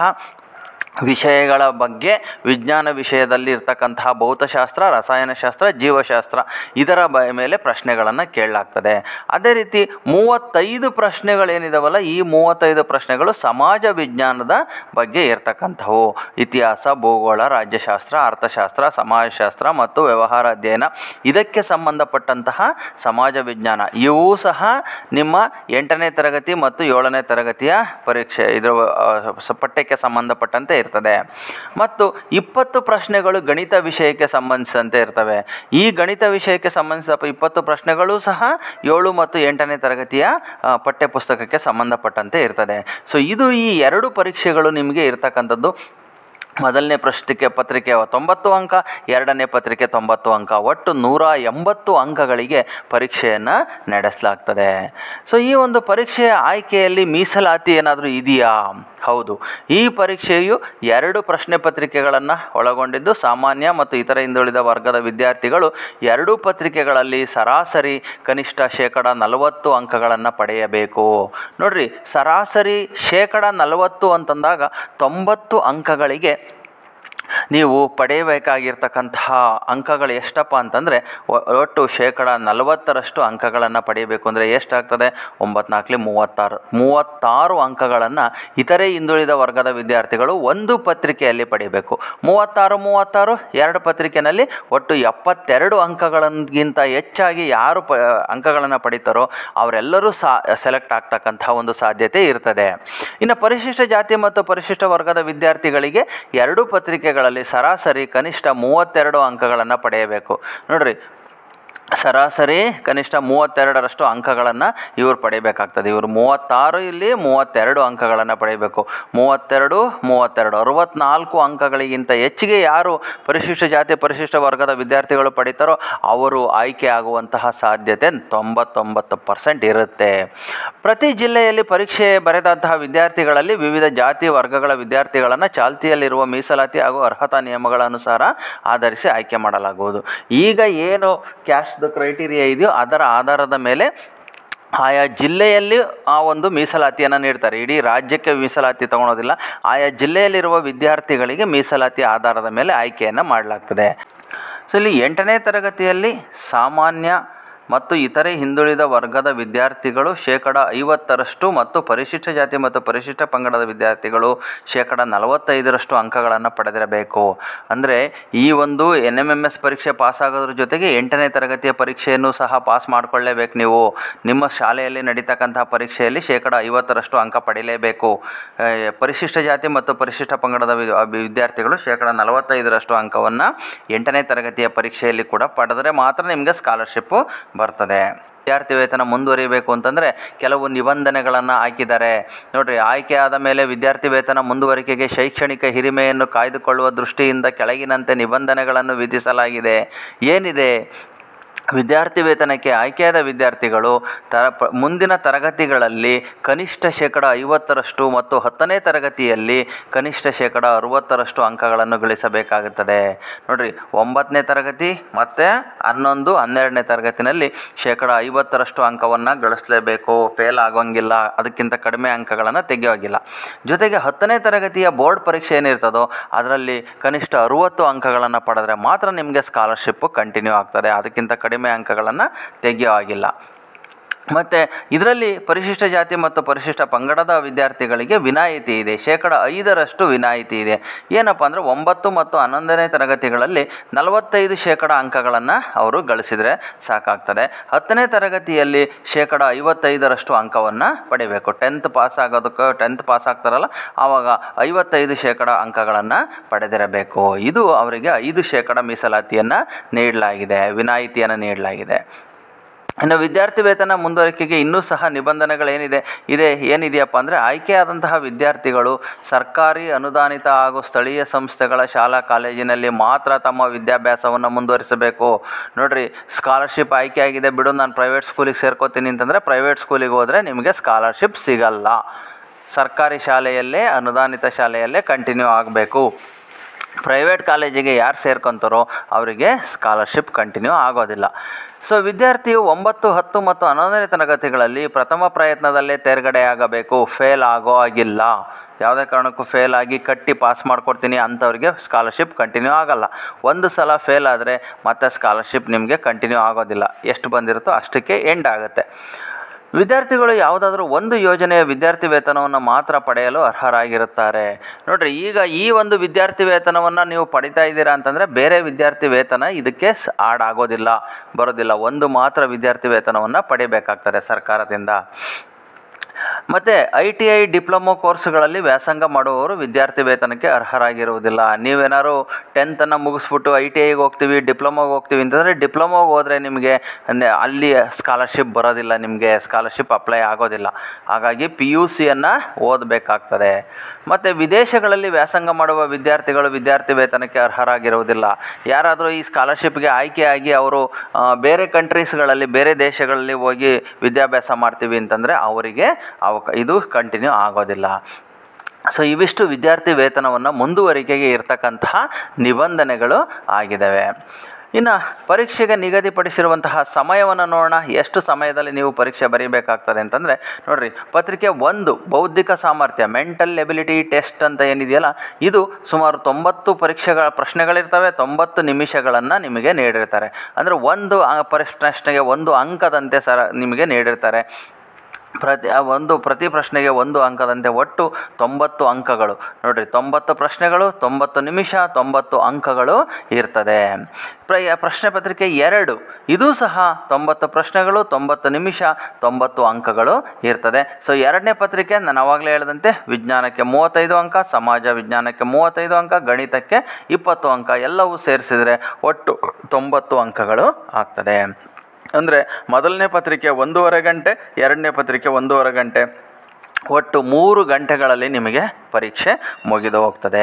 ವಿಷಯಗಳ ಬಗ್ಗೆ ವಿಜ್ಞಾನ ವಿಷಯದಲ್ಲಿ ಇರ್ತಕ್ಕಂತಹ ಭೌತಶಾಸ್ತ್ರ ರಸಾಯನಶಾಸ್ತ್ರ ಜೀವಶಾಸ್ತ್ರ ಇದರ ಬ ಮೇಲೆ ಪ್ರಶ್ನೆಗಳನ್ನು ಕೇಳಲಾಗ್ತದೆ ಅದೇ ರೀತಿ ಮೂವತ್ತೈದು ಪ್ರಶ್ನೆಗಳೇನಿದಾವಲ್ಲ ಈ ಮೂವತ್ತೈದು ಪ್ರಶ್ನೆಗಳು ಸಮಾಜ ವಿಜ್ಞಾನದ ಬಗ್ಗೆ ಇರ್ತಕ್ಕಂಥವು ಇತಿಹಾಸ ಭೂಗೋಳ ರಾಜ್ಯಶಾಸ್ತ್ರ ಅರ್ಥಶಾಸ್ತ್ರ ಸಮಾಜಶಾಸ್ತ್ರ ಮತ್ತು ವ್ಯವಹಾರ ಅಧ್ಯಯನ ಇದಕ್ಕೆ ಸಂಬಂಧಪಟ್ಟಂತಹ ಸಮಾಜ ವಿಜ್ಞಾನ ಇವೂ ಸಹ ನಿಮ್ಮ ಎಂಟನೇ ತರಗತಿ ಮತ್ತು ಏಳನೇ ತರಗತಿಯ ಪರೀಕ್ಷೆ ಇದರ ಆ, ಸ- ಪಠ್ಯಕ್ಕೆ ಸಂಬಂಧಪಟ್ಟಂತೆ ಇರ್ತದೆ ಮತ್ತು ಇಪ್ಪತ್ತು ಪ್ರಶ್ನೆಗಳು ಗಣಿತ ವಿಷಯಕ್ಕೆ ಸಂಬಂಧಿಸಿದಂತೆ ಇರ್ತವೆ ಈ ಗಣಿತ ವಿಷಯಕ್ಕೆ ಸಂಬಂಧಿಸಿದ ಇಪ್ಪತ್ತು ಪ್ರಶ್ನೆಗಳು ಸಹ ಏಳು ಮತ್ತು ಎಂಟನೇ ತರಗತಿಯ ಆ, ಪಠ್ಯಪುಸ್ತಕಕ್ಕೆ ಸಂಬಂಧಪಟ್ಟಂತೆ ಇರ್ತದೆ ಸೊ ಇದು ಈ ಎರಡು ಪರೀಕ್ಷೆಗಳು ನಿಮಗೆ ಇರ್ತಕ್ಕಂಥದ್ದು ಮೊದಲನೇ ಪ್ರಶ್ನೆಗೆ ಪತ್ರಿಕೆ ತೊಂಬತ್ತು ಅಂಕ ಎರಡನೇ ಪತ್ರಿಕೆ ತೊಂಬತ್ತು ಅಂಕ ಒಟ್ಟು ನೂರ ಎಂಬತ್ತು ಅಂಕಗಳಿಗೆ ಪರೀಕ್ಷೆಯನ್ನು ನಡೆಸಲಾಗ್ತದೆ ಸೊ ಈ ಒಂದು ಪರೀಕ್ಷೆಯ ಆಯ್ಕೆಯಲ್ಲಿ ಮೀಸಲಾತಿ ಏನಾದರೂ ಇದೆಯಾ ಹೌದು ಈ ಪರೀಕ್ಷೆಯು ಎರಡು ಪ್ರಶ್ನೆ ಪತ್ರಿಕೆಗಳನ್ನು ಒಳಗೊಂಡಿದ್ದು ಸಾಮಾನ್ಯ ಮತ್ತು ಇತರ ಹಿಂದುಳಿದ ವರ್ಗದ ವಿದ್ಯಾರ್ಥಿಗಳು ಎರಡೂ ಪತ್ರಿಕೆಗಳಲ್ಲಿ ಸರಾಸರಿ ಕನಿಷ್ಠ ಶೇಕಡ ನಲವತ್ತು ಅಂಕಗಳನ್ನು ಪಡೆಯಬೇಕು ನೋಡ್ರಿ ಸರಾಸರಿ ಶೇಕಡ ನಲವತ್ತು ಅಂತಂದಾಗ ತೊಂಬತ್ತು ಅಂಕಗಳಿಗೆ ನೀವು ಪಡೆಯಬೇಕಾಗಿರ್ತಕ್ಕಂತಹ ಅಂಕಗಳು ಎಷ್ಟಪ್ಪ ಅಂತಂದರೆ ಒಟ್ಟು ಶೇಕಡ ನಲವತ್ತರಷ್ಟು ಅಂಕಗಳನ್ನು ಪಡೆಯಬೇಕು ಅಂದರೆ ಎಷ್ಟಾಗ್ತದೆ ಒಂಬತ್ತು ನಾಲ್ಕಲಿ ಮೂವತ್ತಾರು ಮೂವತ್ತಾರು ಅಂಕಗಳನ್ನು ಇತರೆ ಹಿಂದುಳಿದ ವರ್ಗದ ವಿದ್ಯಾರ್ಥಿಗಳು ಒಂದು ಪತ್ರಿಕೆಯಲ್ಲಿ ಪಡೆಯಬೇಕು ಮೂವತ್ತಾರು ಮೂವತ್ತಾರು ಎರಡು ಪತ್ರಿಕೆಯಲ್ಲಿ ಒಟ್ಟು ಎಪ್ಪತ್ತೆರಡು ಅಂಕಗಳಿಗಿಂತ ಹೆಚ್ಚಾಗಿ ಯಾರು ಪ ಅಂಕಗಳನ್ನು ಪಡಿತಾರೋ ಅವರೆಲ್ಲರೂ ಸಾ ಸೆಲೆಕ್ಟ್ ಆಗ್ತಕ್ಕಂಥ ಒಂದು ಸಾಧ್ಯತೆ ಇರ್ತದೆ ಇನ್ನು ಪರಿಶಿಷ್ಟ ಜಾತಿ ಮತ್ತು ಪರಿಶಿಷ್ಟ ವರ್ಗದ ವಿದ್ಯಾರ್ಥಿಗಳಿಗೆ ಎರಡು ಪತ್ರಿಕೆಗಳಲ್ಲಿ ಸರಾಸರಿ ಕನಿಷ್ಠ ಮೂವತ್ತೆರಡು ಅಂಕಗಳನ್ನು ಪಡೆಯಬೇಕು ನೋಡ್ರಿ ಸರಾಸರಿ ಕನಿಷ್ಠ ಮೂವತ್ತೆರಡರಷ್ಟು ಅಂಕಗಳನ್ನು ಇವರು ಪಡೆಯಬೇಕಾಗ್ತದೆ ಇವರು ಮೂವತ್ತಾರು ಇಲ್ಲಿ ಮೂವತ್ತೆರಡು ಅಂಕಗಳನ್ನು ಪಡೆಯಬೇಕು ಮೂವತ್ತೆರಡು ಮೂವತ್ತೆರಡು ಅರವತ್ನಾಲ್ಕು ಅಂಕಗಳಿಗಿಂತ ಹೆಚ್ಚಿಗೆ ಯಾರು ಪರಿಶಿಷ್ಟ ಜಾತಿ ಪರಿಶಿಷ್ಟ ವರ್ಗದ ವಿದ್ಯಾರ್ಥಿಗಳು ಪಡಿತಾರೋ ಅವರು ಆಯ್ಕೆ ಆಗುವಂತಹ ಸಾಧ್ಯತೆ ತೊಂಬತ್ತೊಂಬತ್ತು ಪರ್ಸೆಂಟ್ ಇರುತ್ತೆ ಪ್ರತಿ ಜಿಲ್ಲೆಯಲ್ಲಿ ಪರೀಕ್ಷೆ ಬರೆದಂತಹ ವಿದ್ಯಾರ್ಥಿಗಳಲ್ಲಿ ವಿವಿಧ ಜಾತಿ ವರ್ಗಗಳ ವಿದ್ಯಾರ್ಥಿಗಳನ್ನು ಚಾಲ್ತಿಯಲ್ಲಿರುವ ಮೀಸಲಾತಿ ಹಾಗೂ ಅರ್ಹತಾ ನಿಯಮಗಳ ಅನುಸಾರ ಆಧರಿಸಿ ಆಯ್ಕೆ ಮಾಡಲಾಗುವುದು ಈಗ ಏನು ಕ್ಯಾಶ್ದು ಕ್ರೈಟೀರಿಯಾ ಇದೆಯೋ ಅದರ ಆಧಾರದ ಮೇಲೆ ಆಯಾ ಜಿಲ್ಲೆಯಲ್ಲಿ ಆ ಒಂದು ಮೀಸಲಾತಿಯನ್ನು ನೀಡ್ತಾರೆ ಇಡೀ ರಾಜ್ಯಕ್ಕೆ ಮೀಸಲಾತಿ ತಗೊಳೋದಿಲ್ಲ ಆಯಾ ಜಿಲ್ಲೆಯಲ್ಲಿರುವ ವಿದ್ಯಾರ್ಥಿಗಳಿಗೆ ಮೀಸಲಾತಿ ಆಧಾರದ ಮೇಲೆ ಆಯ್ಕೆಯನ್ನು ಮಾಡಲಾಗ್ತದೆ ಸೊ ಇಲ್ಲಿ ಎಂಟನೇ ತರಗತಿಯಲ್ಲಿ ಸಾಮಾನ್ಯ ಮತ್ತು ಇತರೆ ಹಿಂದುಳಿದ ವರ್ಗದ ವಿದ್ಯಾರ್ಥಿಗಳು ಶೇಕಡ ಐವತ್ತರಷ್ಟು ಮತ್ತು ಪರಿಶಿಷ್ಟ ಜಾತಿ ಮತ್ತು ಪರಿಶಿಷ್ಟ ಪಂಗಡದ ವಿದ್ಯಾರ್ಥಿಗಳು ಶೇಕಡ ನಲವತ್ತೈದರಷ್ಟು ಅಂಕಗಳನ್ನು ಪಡೆದಿರಬೇಕು ಅಂದರೆ ಈ ಒಂದು ಎನ್ ಎಮ್ ಎಮ್ ಎಸ್ ಪರೀಕ್ಷೆ ಪಾಸ್ ಆಗೋದ್ರ ಜೊತೆಗೆ ಎಂಟನೇ ತರಗತಿಯ ಪರೀಕ್ಷೆಯನ್ನು ಸಹ ಪಾಸ್ ಮಾಡಿಕೊಳ್ಳೇಬೇಕು ನೀವು ನಿಮ್ಮ ಶಾಲೆಯಲ್ಲಿ ನಡೀತಕ್ಕಂತಹ ಪರೀಕ್ಷೆಯಲ್ಲಿ ಶೇಕಡ ಐವತ್ತರಷ್ಟು ಅಂಕ ಪಡೆಯಲೇಬೇಕು ಆ, ಪರಿಶಿಷ್ಟ ಜಾತಿ ಮತ್ತು ಪರಿಶಿಷ್ಟ ಪಂಗಡದ ವಿ- ಅಭಿ- ವಿದ್ಯಾರ್ಥಿಗಳು ಶೇಕಡ ನಲವತ್ತೈದರಷ್ಟು ಅಂಕವನ್ನು ಎಂಟನೇ ತರಗತಿಯ ಪರೀಕ್ಷೆಯಲ್ಲಿ ಕೂಡ ಪಡೆದರೆ ಮಾತ್ರ ನಿಮಗೆ ಸ್ಕಾಲರ್ಶಿಪ್ಪು ಬರ್ತದೆ ವಿದ್ಯಾರ್ಥಿ ವೇತನ ಮುಂದುವರಿಬೇಕು ಅಂತಂದರೆ ಕೆಲವು ನಿಬಂಧನೆಗಳನ್ನು ಹಾಕಿದ್ದಾರೆ ನೋಡ್ರಿ ಆಯ್ಕೆ ಆದ ಮೇಲೆ ವಿದ್ಯಾರ್ಥಿ ವೇತನ ಮುಂದುವರಿಕೆಗೆ ಶೈಕ್ಷಣಿಕ ಹಿರಿಮೆಯನ್ನು ಕಾಯ್ದುಕೊಳ್ಳುವ ದೃಷ್ಟಿಯಿಂದ ಕೆಳಗಿನಂತೆ ನಿಬಂಧನೆಗಳನ್ನು ವಿಧಿಸಲಾಗಿದೆ ಏನಿದೆ ವಿದ್ಯಾರ್ಥಿ ವೇತನಕ್ಕೆ ಆಯ್ಕೆಯಾದ ವಿದ್ಯಾರ್ಥಿಗಳು ತರ ಪ- ಮುಂದಿನ ತರಗತಿಗಳಲ್ಲಿ ಕನಿಷ್ಠ ಶೇಕಡ ಐವತ್ತರಷ್ಟು ಮತ್ತು ಹತ್ತನೇ ತರಗತಿಯಲ್ಲಿ ಕನಿಷ್ಠ ಶೇಕಡ ಅರುವತ್ತರಷ್ಟು ಅಂಕಗಳನ್ನು ಗಳಿಸಬೇಕಾಗುತ್ತದೆ ನೋಡ್ರಿ ಒಂಬತ್ತನೇ ತರಗತಿ ಮತ್ತು ಹನ್ನೊಂದು ಹನ್ನೆರಡನೇ ತರಗತಿನಲ್ಲಿ ಶೇಕಡ ಐವತ್ತರಷ್ಟು ಅಂಕವನ್ನು ಗಳಿಸಲೇಬೇಕು ಫೇಲ್ ಆಗೋಂಗಿಲ್ಲ ಅದಕ್ಕಿಂತ ಕಡಿಮೆ ಅಂಕಗಳನ್ನು ತೆಗೆಯೋಗಿಲ್ಲ ಜೊತೆಗೆ ಹತ್ತನೇ ತರಗತಿಯ ಬೋರ್ಡ್ ಪರೀಕ್ಷೆ ಏನಿರ್ತದೋ ಅದರಲ್ಲಿ ಕನಿಷ್ಠ ಅರುವತ್ತು ಅಂಕಗಳನ್ನು ಪಡೆದ್ರೆ ಮಾತ್ರ ನಿಮಗೆ ಸ್ಕಾಲರ್ಶಿಪ್ಪು ಕಂಟಿನ್ಯೂ ಆಗ್ತದೆ ಅದಕ್ಕಿಂತ ಕಡಿಮೆ ಅಂಕಗಳನ್ನು ತೆಗೆಯೋ ಆಗಿಲ್ಲ ಮತ್ತು ಇದರಲ್ಲಿ ಪರಿಶಿಷ್ಟ ಜಾತಿ ಮತ್ತು ಪರಿಶಿಷ್ಟ ಪಂಗಡದ ವಿದ್ಯಾರ್ಥಿಗಳಿಗೆ ವಿನಾಯಿತಿ ಇದೆ ಶೇಕಡ ಐದರಷ್ಟು ವಿನಾಯಿತಿ ಇದೆ ಏನಪ್ಪ ಅಂದರೆ ಒಂಬತ್ತು ಮತ್ತು ಹನ್ನೊಂದನೇ ತರಗತಿಗಳಲ್ಲಿ ನಲವತ್ತೈದು ಶೇಕಡ ಅಂಕಗಳನ್ನು ಅವರು ಗಳಿಸಿದರೆ ಸಾಕಾಗ್ತದೆ ಹತ್ತನೇ ತರಗತಿಯಲ್ಲಿ ಶೇಕಡ ಐವತ್ತೈದರಷ್ಟು ಅಂಕವನ್ನು ಪಡಿಬೇಕು ಟೆಂತ್ ಪಾಸ್ ಆಗೋದಕ್ಕೆ ಟೆಂತ್ ಪಾಸ್ ಆಗ್ತಾರಲ್ಲ ಆವಾಗ ಐವತ್ತೈದು ಶೇಕಡ ಅಂಕಗಳನ್ನು ಪಡೆದಿರಬೇಕು ಇದು ಅವರಿಗೆ ಐದು ಶೇಕಡ ಮೀಸಲಾತಿಯನ್ನು ನೀಡಲಾಗಿದೆ ವಿನಾಯಿತಿಯನ್ನು ನೀಡಲಾಗಿದೆ ಇನ್ನು ವಿದ್ಯಾರ್ಥಿ ವೇತನ ಮುಂದುವರಿಕೆಗೆ ಇನ್ನೂ ಸಹ ನಿಬಂಧನೆಗಳೇನಿದೆ ಇದೆ ಏನಿದೆಯಪ್ಪ ಅಂದರೆ ಆಯ್ಕೆಯಾದಂತಹ ವಿದ್ಯಾರ್ಥಿಗಳು ಸರ್ಕಾರಿ ಅನುದಾನಿತ ಹಾಗೂ ಸ್ಥಳೀಯ ಸಂಸ್ಥೆಗಳ ಶಾಲಾ ಕಾಲೇಜಿನಲ್ಲಿ ಮಾತ್ರ ತಮ್ಮ ವಿದ್ಯಾಭ್ಯಾಸವನ್ನು ಮುಂದುವರಿಸಬೇಕು ನೋಡ್ರಿ ಸ್ಕಾಲರ್ಶಿಪ್ ಆಯ್ಕೆ ಆಗಿದೆ ಬಿಡು ನಾನು ಪ್ರೈವೇಟ್ ಸ್ಕೂಲಿಗೆ ಸೇರ್ಕೋತೀನಿ ಅಂತಂದರೆ ಪ್ರೈವೇಟ್ ಸ್ಕೂಲಿಗೆ ಹೋದರೆ ನಿಮಗೆ ಸ್ಕಾಲರ್ಶಿಪ್ ಸಿಗಲ್ಲ ಸರ್ಕಾರಿ ಶಾಲೆಯಲ್ಲೇ ಅನುದಾನಿತ ಶಾಲೆಯಲ್ಲೇ ಕಂಟಿನ್ಯೂ ಆಗಬೇಕು ಪ್ರೈವೇಟ್ ಕಾಲೇಜಿಗೆ ಯಾರು ಸೇರ್ಕೊತಾರೋ ಅವರಿಗೆ ಸ್ಕಾಲರ್ಶಿಪ್ ಕಂಟಿನ್ಯೂ ಆಗೋದಿಲ್ಲ ಸೊ ವಿದ್ಯಾರ್ಥಿಯು ಒಂಬತ್ತು ಹತ್ತು ಮತ್ತು ಹನ್ನೊಂದನೇ ತರಗತಿಗಳಲ್ಲಿ ಪ್ರಥಮ ಪ್ರಯತ್ನದಲ್ಲೇ ತೇರ್ಗಡೆಯಾಗಬೇಕು ಫೇಲ್ ಆಗೋ ಆಗಿಲ್ಲ ಯಾವುದೇ ಕಾರಣಕ್ಕೂ ಫೇಲ್ ಆಗಿ ಕಟ್ಟಿ ಪಾಸ್ ಮಾಡ್ಕೊಡ್ತೀನಿ ಅಂಥವ್ರಿಗೆ ಸ್ಕಾಲರ್ಶಿಪ್ ಕಂಟಿನ್ಯೂ ಆಗಲ್ಲ ಒಂದು ಸಲ ಫೇಲ್ ಆದರೆ ಮತ್ತೆ ಸ್ಕಾಲರ್ಶಿಪ್ ನಿಮಗೆ ಕಂಟಿನ್ಯೂ ಆಗೋದಿಲ್ಲ ಎಷ್ಟು ಬಂದಿರುತ್ತೋ ಅಷ್ಟಕ್ಕೆ ಎಂಡ್ ಆಗುತ್ತೆ ವಿದ್ಯಾರ್ಥಿಗಳು ಯಾವುದಾದ್ರೂ ಒಂದು ಯೋಜನೆಯ ವಿದ್ಯಾರ್ಥಿ ವೇತನವನ್ನು ಮಾತ್ರ ಪಡೆಯಲು ಅರ್ಹರಾಗಿರುತ್ತಾರೆ ನೋಡ್ರಿ ಈಗ ಈ ಒಂದು ವಿದ್ಯಾರ್ಥಿ ವೇತನವನ್ನು ನೀವು ಪಡಿತಾ ಇದ್ದೀರಾ ಅಂತಂದರೆ ಬೇರೆ ವಿದ್ಯಾರ್ಥಿ ವೇತನ ಇದಕ್ಕೆ ಸ್ ಆಡ್ ಆಗೋದಿಲ್ಲ ಬರೋದಿಲ್ಲ ಒಂದು ಮಾತ್ರ ವಿದ್ಯಾರ್ಥಿ ವೇತನವನ್ನು ಪಡಿಬೇಕಾಗ್ತದೆ ಸರ್ಕಾರದಿಂದ ಮತ್ತು ಐ ಟಿ ಐ ಡಿಪ್ಲೊಮೊ ಕೋರ್ಸ್ಗಳಲ್ಲಿ ವ್ಯಾಸಂಗ ಮಾಡುವವರು ವಿದ್ಯಾರ್ಥಿ ವೇತನಕ್ಕೆ ಅರ್ಹರಾಗಿರುವುದಿಲ್ಲ ನೀವೇನಾದ್ರು ಟೆಂತನ್ನು ಮುಗಿಸ್ಬಿಟ್ಟು ಐ ಟಿ ಐಗೆ ಹೋಗ್ತೀವಿ ಡಿಪ್ಲೊಮೊಗೆ ಹೋಗ್ತೀವಿ ಅಂತಂದರೆ ಡಿಪ್ಲೊಮೊಗೆ ಹೋದರೆ ನಿಮಗೆ ನೆ- ಅಲ್ಲಿ ಸ್ಕಾಲರ್ಶಿಪ್ ಬರೋದಿಲ್ಲ ನಿಮಗೆ ಸ್ಕಾಲರ್ಶಿಪ್ ಅಪ್ಲೈ ಆಗೋದಿಲ್ಲ ಹಾಗಾಗಿ ಪಿ ಯು ಸಿಯನ್ನು ಓದಬೇಕಾಗ್ತದೆ ಮತ್ತು ವಿದೇಶಗಳಲ್ಲಿ ವ್ಯಾಸಂಗ ಮಾಡುವ ವಿದ್ಯಾರ್ಥಿಗಳು ವಿದ್ಯಾರ್ಥಿ ವೇತನಕ್ಕೆ ಅರ್ಹರಾಗಿರುವುದಿಲ್ಲ ಯಾರಾದರೂ ಈ ಸ್ಕಾಲರ್ಶಿಪ್ಗೆ ಆಯ್ಕೆಯಾಗಿ ಅವರು ಆ, ಬೇರೆ ಕಂಟ್ರೀಸ್ಗಳಲ್ಲಿ ಬೇರೆ ದೇಶಗಳಲ್ಲಿ ಹೋಗಿ ವಿದ್ಯಾಭ್ಯಾಸ ಮಾಡ್ತೀವಿ ಅಂತಂದರೆ ಅವರಿಗೆ ಅವಕ ಇದು ಕಂಟಿನ್ಯೂ ಆಗೋದಿಲ್ಲ ಸೊ ಇವಿಷ್ಟು ವಿದ್ಯಾರ್ಥಿ ವೇತನವನ್ನು ಮುಂದುವರಿಕೆಗೆ ಇರತಕ್ಕಂತಹ ನಿಬಂಧನೆಗಳು ಆಗಿದ್ದಾವೆ ಇನ್ನು ಪರೀಕ್ಷೆಗೆ ನಿಗದಿಪಡಿಸಿರುವಂತಹ ಸಮಯವನ್ನು ನೋಡೋಣ ಎಷ್ಟು ಸಮಯದಲ್ಲಿ ನೀವು ಪರೀಕ್ಷೆ ಬರೀಬೇಕಾಗ್ತದೆ ಅಂತಂದರೆ ನೋಡಿರಿ ಪತ್ರಿಕೆ ಒಂದು ಬೌದ್ಧಿಕ ಸಾಮರ್ಥ್ಯ ಮೆಂಟಲ್ ಎಬಿಲಿಟಿ ಟೆಸ್ಟ್ ಅಂತ ಏನಿದೆಯಲ್ಲ ಇದು ಸುಮಾರು ತೊಂಬತ್ತು ಪರೀಕ್ಷೆಗಳ ಪ್ರಶ್ನೆಗಳಿರ್ತವೆ ತೊಂಬತ್ತು ನಿಮಿಷಗಳನ್ನು ನಿಮಗೆ ನೀಡಿರ್ತಾರೆ ಅಂದರೆ ಒಂದು ಆ ಪರೀಕ್ಷೆ ಪ್ರಶ್ನೆಗೆ ಒಂದು ಅಂಕದಂತೆ ಸರ ನಿಮಗೆ ನೀಡಿರ್ತಾರೆ ಪ್ರತಿ ಆ ಒಂದು ಪ್ರತಿ ಪ್ರಶ್ನೆಗೆ ಒಂದು ಅಂಕದಂತೆ ಒಟ್ಟು ತೊಂಬತ್ತು ಅಂಕಗಳು ನೋಡಿರಿ ತೊಂಬತ್ತು ಪ್ರಶ್ನೆಗಳು ತೊಂಬತ್ತು ನಿಮಿಷ ತೊಂಬತ್ತು ಅಂಕಗಳು ಇರ್ತದೆ ಪ್ರ ಪ್ರಶ್ನೆ ಪತ್ರಿಕೆ ಎರಡು ಇದು ಸಹ ತೊಂಬತ್ತು ಪ್ರಶ್ನೆಗಳು ತೊಂಬತ್ತು ನಿಮಿಷ ತೊಂಬತ್ತು ಅಂಕಗಳು ಇರ್ತದೆ ಸೊ ಎರಡನೇ ಪತ್ರಿಕೆ ನಾನು ಆವಾಗಲೇ ಹೇಳಿದಂತೆ ವಿಜ್ಞಾನಕ್ಕೆ ಮೂವತ್ತೈದು ಅಂಕ ಸಮಾಜ ವಿಜ್ಞಾನಕ್ಕೆ ಮೂವತ್ತೈದು ಅಂಕ ಗಣಿತಕ್ಕೆ ಇಪ್ಪತ್ತು ಅಂಕ ಎಲ್ಲವೂ ಸೇರಿಸಿದರೆ ಒಟ್ಟು ತೊಂಬತ್ತು ಅಂಕಗಳು ಆಗ್ತದೆ ಅಂದರೆ ಮೊದಲನೇ ಪತ್ರಿಕೆ ಒಂದೂವರೆ ಗಂಟೆ ಎರಡನೇ ಪತ್ರಿಕೆ ಒಂದೂವರೆ ಗಂಟೆ ಒಟ್ಟು ಮೂರು ಗಂಟೆಗಳಲ್ಲಿ ನಿಮಗೆ ಪರೀಕ್ಷೆ ಮುಗಿದು ಹೋಗ್ತದೆ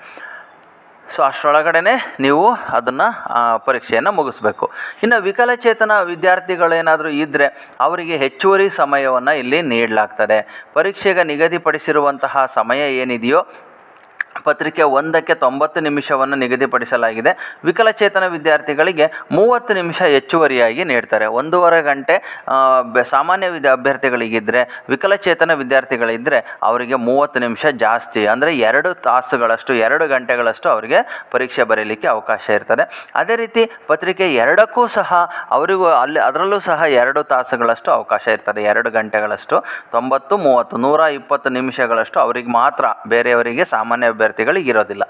ಸೊ ಅಷ್ಟರೊಳಗಡೆ ನೀವು ಅದನ್ನು ಪರೀಕ್ಷೆಯನ್ನು ಮುಗಿಸ್ಬೇಕು ಇನ್ನು ವಿಕಲಚೇತನ ವಿದ್ಯಾರ್ಥಿಗಳೇನಾದರೂ ಇದ್ದರೆ ಅವರಿಗೆ ಹೆಚ್ಚುವರಿ ಸಮಯವನ್ನು ಇಲ್ಲಿ ನೀಡಲಾಗ್ತದೆ ಪರೀಕ್ಷೆಗೆ ನಿಗದಿಪಡಿಸಿರುವಂತಹ ಸಮಯ ಏನಿದೆಯೋ ಪತ್ರಿಕೆ ಒಂದಕ್ಕೆ ತೊಂಬತ್ತು ನಿಮಿಷವನ್ನು ನಿಗದಿಪಡಿಸಲಾಗಿದೆ ವಿಕಲಚೇತನ ವಿದ್ಯಾರ್ಥಿಗಳಿಗೆ ಮೂವತ್ತು ನಿಮಿಷ ಹೆಚ್ಚುವರಿಯಾಗಿ ನೀಡ್ತಾರೆ ಒಂದೂವರೆ ಗಂಟೆ ಆ, ಬೆ- ಸಾಮಾನ್ಯ ವಿದ್ಯಾ ಅಭ್ಯರ್ಥಿಗಳಿಗಿದ್ದರೆ ವಿಕಲಚೇತನ ವಿದ್ಯಾರ್ಥಿಗಳಿದ್ದರೆ ಅವರಿಗೆ ಮೂವತ್ತು ನಿಮಿಷ ಜಾಸ್ತಿ ಅಂದರೆ ಎರಡು ತಾಸುಗಳಷ್ಟು ಎರಡು ಗಂಟೆಗಳಷ್ಟು ಅವರಿಗೆ ಪರೀಕ್ಷೆ ಬರೀಲಿಕ್ಕೆ ಅವಕಾಶ ಇರ್ತದೆ ಅದೇ ರೀತಿ ಪತ್ರಿಕೆ ಎರಡಕ್ಕೂ ಸಹ ಅವರಿಗೂ ಅಲ್ಲಿ ಅದರಲ್ಲೂ ಸಹ ಎರಡು ತಾಸುಗಳಷ್ಟು ಅವಕಾಶ ಇರ್ತದೆ ಎರಡು ಗಂಟೆಗಳಷ್ಟು ತೊಂಬತ್ತು ಮೂವತ್ತು ನೂರ ಇಪ್ಪತ್ತು ನಿಮಿಷಗಳಷ್ಟು ಅವರಿಗೆ ಮಾತ್ರ ಬೇರೆಯವರಿಗೆ ಸಾಮಾನ್ಯ ಅಭ್ಯರ್ಥಿಗಳಿಗೆ ಇರೋದಿಲ್ಲ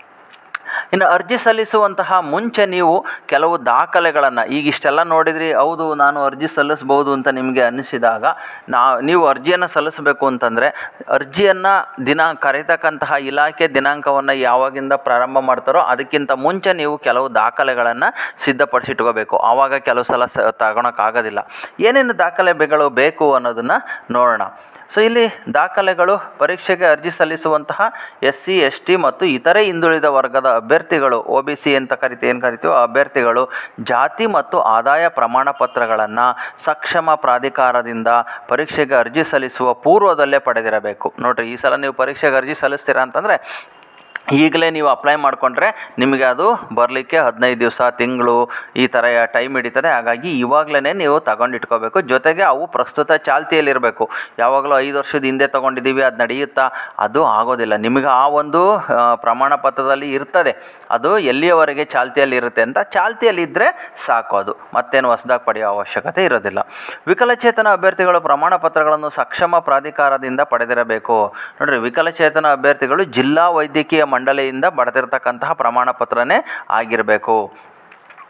ಇನ್ನು ಅರ್ಜಿ ಸಲ್ಲಿಸುವಂತಹ ಮುಂಚೆ ನೀವು ಕೆಲವು ದಾಖಲೆಗಳನ್ನು ಈಗ ಇಷ್ಟೆಲ್ಲ ನೋಡಿದ್ರಿ ಹೌದು ನಾನು ಅರ್ಜಿ ಸಲ್ಲಿಸ್ಬೋದು ಅಂತ ನಿಮಗೆ ಅನ್ನಿಸಿದಾಗ ನಾ ನೀವು ಅರ್ಜಿಯನ್ನು ಸಲ್ಲಿಸಬೇಕು ಅಂತಂದರೆ ಅರ್ಜಿಯನ್ನು ದಿನ ಕರೀತಕ್ಕಂತಹ ಇಲಾಖೆ ದಿನಾಂಕವನ್ನು ಯಾವಾಗಿಂದ ಪ್ರಾರಂಭ ಮಾಡ್ತಾರೋ ಅದಕ್ಕಿಂತ ಮುಂಚೆ ನೀವು ಕೆಲವು ದಾಖಲೆಗಳನ್ನು ಸಿದ್ಧಪಡಿಸಿಟ್ಕೋಬೇಕು ಆವಾಗ ಕೆಲವು ಸಲ ಸ ತಗೊಳಕ್ಕಾಗೋದಿಲ್ಲ ಏನೇನು ದಾಖಲೆಗಳು ಬೇಕು ಅನ್ನೋದನ್ನು ನೋಡೋಣ ಸೊ ಇಲ್ಲಿ ದಾಖಲೆಗಳು ಪರೀಕ್ಷೆಗೆ ಅರ್ಜಿ ಸಲ್ಲಿಸುವಂತಹ ಎಸ್ ಸಿ ಎಸ್ ಟಿ ಮತ್ತು ಇತರೆ ಹಿಂದುಳಿದ ವರ್ಗದ ಅಭ್ಯರ್ಥಿಗಳು ಒ ಬಿ ಸಿ ಅಂತ ಕರಿತೀವಿ ಏನು ಕರಿತೀವೋ ಆ ಅಭ್ಯರ್ಥಿಗಳು ಜಾತಿ ಮತ್ತು ಆದಾಯ ಪ್ರಮಾಣ ಪತ್ರಗಳನ್ನು ಸಕ್ಷಮ ಪ್ರಾಧಿಕಾರದಿಂದ ಪರೀಕ್ಷೆಗೆ ಅರ್ಜಿ ಸಲ್ಲಿಸುವ ಪೂರ್ವದಲ್ಲೇ ಪಡೆದಿರಬೇಕು ನೋಡಿರಿ ಈ ಸಲ ನೀವು ಪರೀಕ್ಷೆಗೆ ಅರ್ಜಿ ಸಲ್ಲಿಸ್ತೀರಾ ಅಂತಂದರೆ ಈಗಲೇ ನೀವು ಅಪ್ಲೈ ಮಾಡಿಕೊಂಡ್ರೆ ನಿಮಗೆ ಅದು ಬರಲಿಕ್ಕೆ ಹದಿನೈದು ದಿವಸ ತಿಂಗಳು ಈ ಥರ ಟೈಮ್ ಹಿಡಿತದೆ ಹಾಗಾಗಿ ಇವಾಗಲೇ ನೀವು ತಗೊಂಡಿಟ್ಕೋಬೇಕು ಜೊತೆಗೆ ಅವು ಪ್ರಸ್ತುತ ಚಾಲ್ತಿಯಲ್ಲಿರಬೇಕು ಯಾವಾಗಲೂ ಐದು ವರ್ಷದ ಹಿಂದೆ ತೊಗೊಂಡಿದ್ದೀವಿ ಅದು ನಡೆಯುತ್ತಾ ಅದು ಆಗೋದಿಲ್ಲ ನಿಮಗೆ ಆ ಒಂದು ಆ, ಪ್ರಮಾಣ ಪತ್ರದಲ್ಲಿ ಇರ್ತದೆ ಅದು ಎಲ್ಲಿಯವರೆಗೆ ಚಾಲ್ತಿಯಲ್ಲಿ ಇರುತ್ತೆ ಅಂತ ಚಾಲ್ತಿಯಲ್ಲಿದ್ದರೆ ಸಾಕು ಅದು ಮತ್ತೇನು ಹೊಸದಾಗಿ ಪಡೆಯೋ ಅವಶ್ಯಕತೆ ಇರೋದಿಲ್ಲ ವಿಕಲಚೇತನ ಅಭ್ಯರ್ಥಿಗಳು ಪ್ರಮಾಣ ಪತ್ರಗಳನ್ನು ಸಕ್ಷಮ ಪ್ರಾಧಿಕಾರದಿಂದ ಪಡೆದಿರಬೇಕು ನೋಡ್ರಿ ವಿಕಲಚೇತನ ಅಭ್ಯರ್ಥಿಗಳು ಜಿಲ್ಲಾ ವೈದ್ಯಕೀಯ ಮಂಡಳಿಯಿಂದ ಪಡೆದಿರತಕ್ಕಂತಹ ಪ್ರಮಾಣ ಪತ್ರನೇ ಆಗಿರಬೇಕು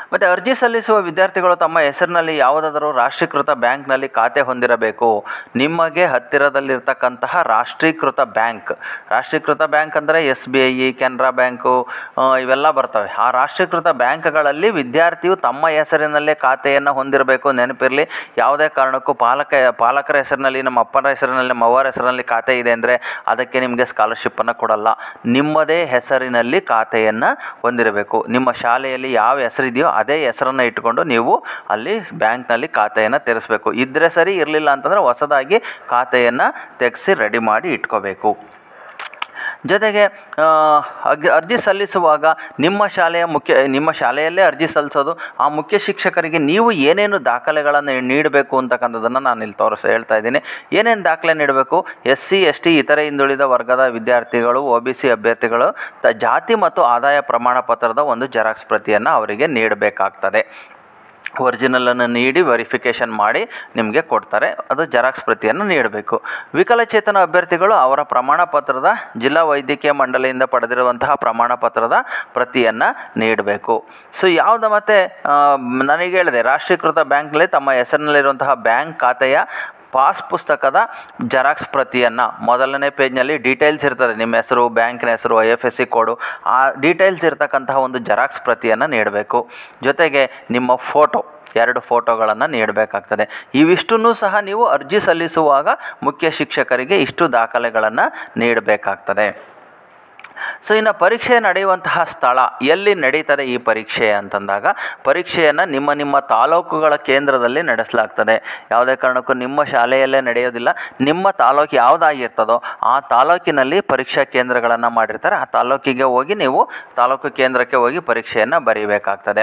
ಮತ್ತು ಅರ್ಜಿ ಸಲ್ಲಿಸುವ ವಿದ್ಯಾರ್ಥಿಗಳು ತಮ್ಮ ಹೆಸರಿನಲ್ಲಿ ಯಾವುದಾದರೂ ರಾಷ್ಟ್ರೀಕೃತ ಬ್ಯಾಂಕ್ನಲ್ಲಿ ಖಾತೆ ಹೊಂದಿರಬೇಕು ನಿಮಗೆ ಹತ್ತಿರದಲ್ಲಿರ್ತಕ್ಕಂತಹ ರಾಷ್ಟ್ರೀಕೃತ ಬ್ಯಾಂಕ್ ರಾಷ್ಟ್ರೀಕೃತ ಬ್ಯಾಂಕ್ ಅಂದರೆ S B I Canara bank ಆ, ಇವೆಲ್ಲ ಬರ್ತವೆ ಆ ರಾಷ್ಟ್ರೀಕೃತ ಬ್ಯಾಂಕ್ಗಳಲ್ಲಿ ವಿದ್ಯಾರ್ಥಿಯು ತಮ್ಮ ಹೆಸರಿನಲ್ಲೇ ಖಾತೆಯನ್ನು ಹೊಂದಿರಬೇಕು ನೆನಪಿರಲಿ ಯಾವುದೇ ಕಾರಣಕ್ಕೂ ಪಾಲಕ ಪಾಲಕರ ಹೆಸರಿನಲ್ಲಿ ನಮ್ಮ ಅಪ್ಪನ ಹೆಸರಿನಲ್ಲಿ ನಮ್ಮ ಅವ್ವರ ಹೆಸರಿನಲ್ಲಿ ಖಾತೆ ಇದೆ ಅಂದರೆ ಅದಕ್ಕೆ ನಿಮಗೆ ಸ್ಕಾಲರ್ಶಿಪ್ಪನ್ನು ಕೊಡಲ್ಲ ನಿಮ್ಮದೇ ಹೆಸರಿನಲ್ಲಿ ಖಾತೆಯನ್ನು ಹೊಂದಿರಬೇಕು ನಿಮ್ಮ ಶಾಲೆಯಲ್ಲಿ ಯಾವ ಹೆಸರಿದೆಯೋ ಅದೇ ಹೆಸರನ್ನು ಇಟ್ಕೊಂಡು ನೀವು ಅಲ್ಲಿ ಬ್ಯಾಂಕ್ನಲ್ಲಿ ಖಾತೆಯನ್ನು ತೆರೆಸಬೇಕು ಇದ್ದರೆ ಸರಿ ಇರಲಿಲ್ಲ ಅಂತಂದರೆ ಹೊಸದಾಗಿ ಖಾತೆಯನ್ನು ತೆಗೆಸಿ ರೆಡಿ ಮಾಡಿ ಇಟ್ಕೋಬೇಕು ಜೊತೆಗೆ ಆ, ಅಗ್- ಅರ್ಜಿ ಸಲ್ಲಿಸುವಾಗ ನಿಮ್ಮ ಶಾಲೆಯ ಮುಖ್ಯ ನಿಮ್ಮ ಶಾಲೆಯಲ್ಲೇ ಅರ್ಜಿ ಸಲ್ಲಿಸೋದು ಆ ಮುಖ್ಯ ಶಿಕ್ಷಕರಿಗೆ ನೀವು ಏನೇನು ದಾಖಲೆಗಳನ್ನು ನೀಡಬೇಕು ಅಂತಕ್ಕಂಥದ್ದನ್ನು ನಾನು ಇಲ್ಲಿ ತೋರಿಸ ಹೇಳ್ತಾ ಇದ್ದೀನಿ ಏನೇನು ದಾಖಲೆ ನೀಡಬೇಕು ಎಸ್ ಸಿ ಎಸ್ ಟಿ ಇತರೆ ಹಿಂದುಳಿದ ವರ್ಗದ ವಿದ್ಯಾರ್ಥಿಗಳು ಒ ಬಿ ಸಿ ಅಭ್ಯರ್ಥಿಗಳು ತ ಜಾತಿ ಮತ್ತು ಆದಾಯ ಪ್ರಮಾಣ ಪತ್ರದ ಒಂದು ಜೆರಾಕ್ಸ್ ಪ್ರತಿಯನ್ನು ಅವರಿಗೆ ನೀಡಬೇಕಾಗ್ತದೆ ಒರಿಜಿನಲನ್ನು ನೀಡಿ ವೆರಿಫಿಕೇಷನ್ ಮಾಡಿ ನಿಮಗೆ ಕೊಡ್ತಾರೆ ಅದು ಜೆರಾಕ್ಸ್ ಪ್ರತಿಯನ್ನು ನೀಡಬೇಕು ವಿಕಲಚೇತನ ಅಭ್ಯರ್ಥಿಗಳು ಅವರ ಪ್ರಮಾಣ ಪತ್ರದ ಜಿಲ್ಲಾ ವೈದ್ಯಕೀಯ ಮಂಡಳಿಯಿಂದ ಪಡೆದಿರುವಂತಹ ಪ್ರಮಾಣ ಪತ್ರದ ಪ್ರತಿಯನ್ನು ನೀಡಬೇಕು ಸೊ ಯಾವುದು ಮತ್ತು ನನಗೆ ಹೇಳಿದೆ ರಾಷ್ಟ್ರೀಕೃತ ಬ್ಯಾಂಕ್ನಲ್ಲಿ ತಮ್ಮ ಹೆಸರಿನಲ್ಲಿರುವಂತಹ ಬ್ಯಾಂಕ್ ಖಾತೆಯ ಪಾಸ್ ಪುಸ್ತಕದ ಜೆರಾಕ್ಸ್ ಪ್ರತಿಯನ್ನು ಮೊದಲನೇ ಪೇಜ್ನಲ್ಲಿ ಡೀಟೇಲ್ಸ್ ಇರ್ತದೆ ನಿಮ್ಮ ಹೆಸರು ಬ್ಯಾಂಕಿನ ಹೆಸರು I F S C code ಆ ಡೀಟೇಲ್ಸ್ ಇರ್ತಕ್ಕಂತಹ ಒಂದು ಜೆರಾಕ್ಸ್ ಪ್ರತಿಯನ್ನು ನೀಡಬೇಕು ಜೊತೆಗೆ ನಿಮ್ಮ ಫೋಟೋ ಎರಡು ಫೋಟೋಗಳನ್ನು ನೀಡಬೇಕಾಗ್ತದೆ ಇವಿಷ್ಟನ್ನು ಸಹ ನೀವು ಅರ್ಜಿ ಸಲ್ಲಿಸುವಾಗ ಮುಖ್ಯ ಶಿಕ್ಷಕರಿಗೆ ಇಷ್ಟು ದಾಖಲೆಗಳನ್ನು ನೀಡಬೇಕಾಗ್ತದೆ ಸೊ ಇನ್ನು ಪರೀಕ್ಷೆ ನಡೆಯುವಂತಹ ಸ್ಥಳ ಎಲ್ಲಿ ನಡೀತದೆ ಈ ಪರೀಕ್ಷೆ ಅಂತಂದಾಗ ಪರೀಕ್ಷೆಯನ್ನು ನಿಮ್ಮ ನಿಮ್ಮ ತಾಲೂಕುಗಳ ಕೇಂದ್ರದಲ್ಲಿ ನಡೆಸಲಾಗ್ತದೆ ಯಾವುದೇ ಕಾರಣಕ್ಕೂ ನಿಮ್ಮ ಶಾಲೆಯಲ್ಲೇ ನಡೆಯೋದಿಲ್ಲ ನಿಮ್ಮ ತಾಲೂಕು ಯಾವುದಾಗಿರ್ತದೋ ಆ ತಾಲೂಕಿನಲ್ಲಿ ಪರೀಕ್ಷಾ ಕೇಂದ್ರಗಳನ್ನು ಮಾಡಿರ್ತಾರೆ ಆ ತಾಲೂಕಿಗೆ ಹೋಗಿ ನೀವು ತಾಲೂಕು ಕೇಂದ್ರಕ್ಕೆ ಹೋಗಿ ಪರೀಕ್ಷೆಯನ್ನು ಬರೀಬೇಕಾಗ್ತದೆ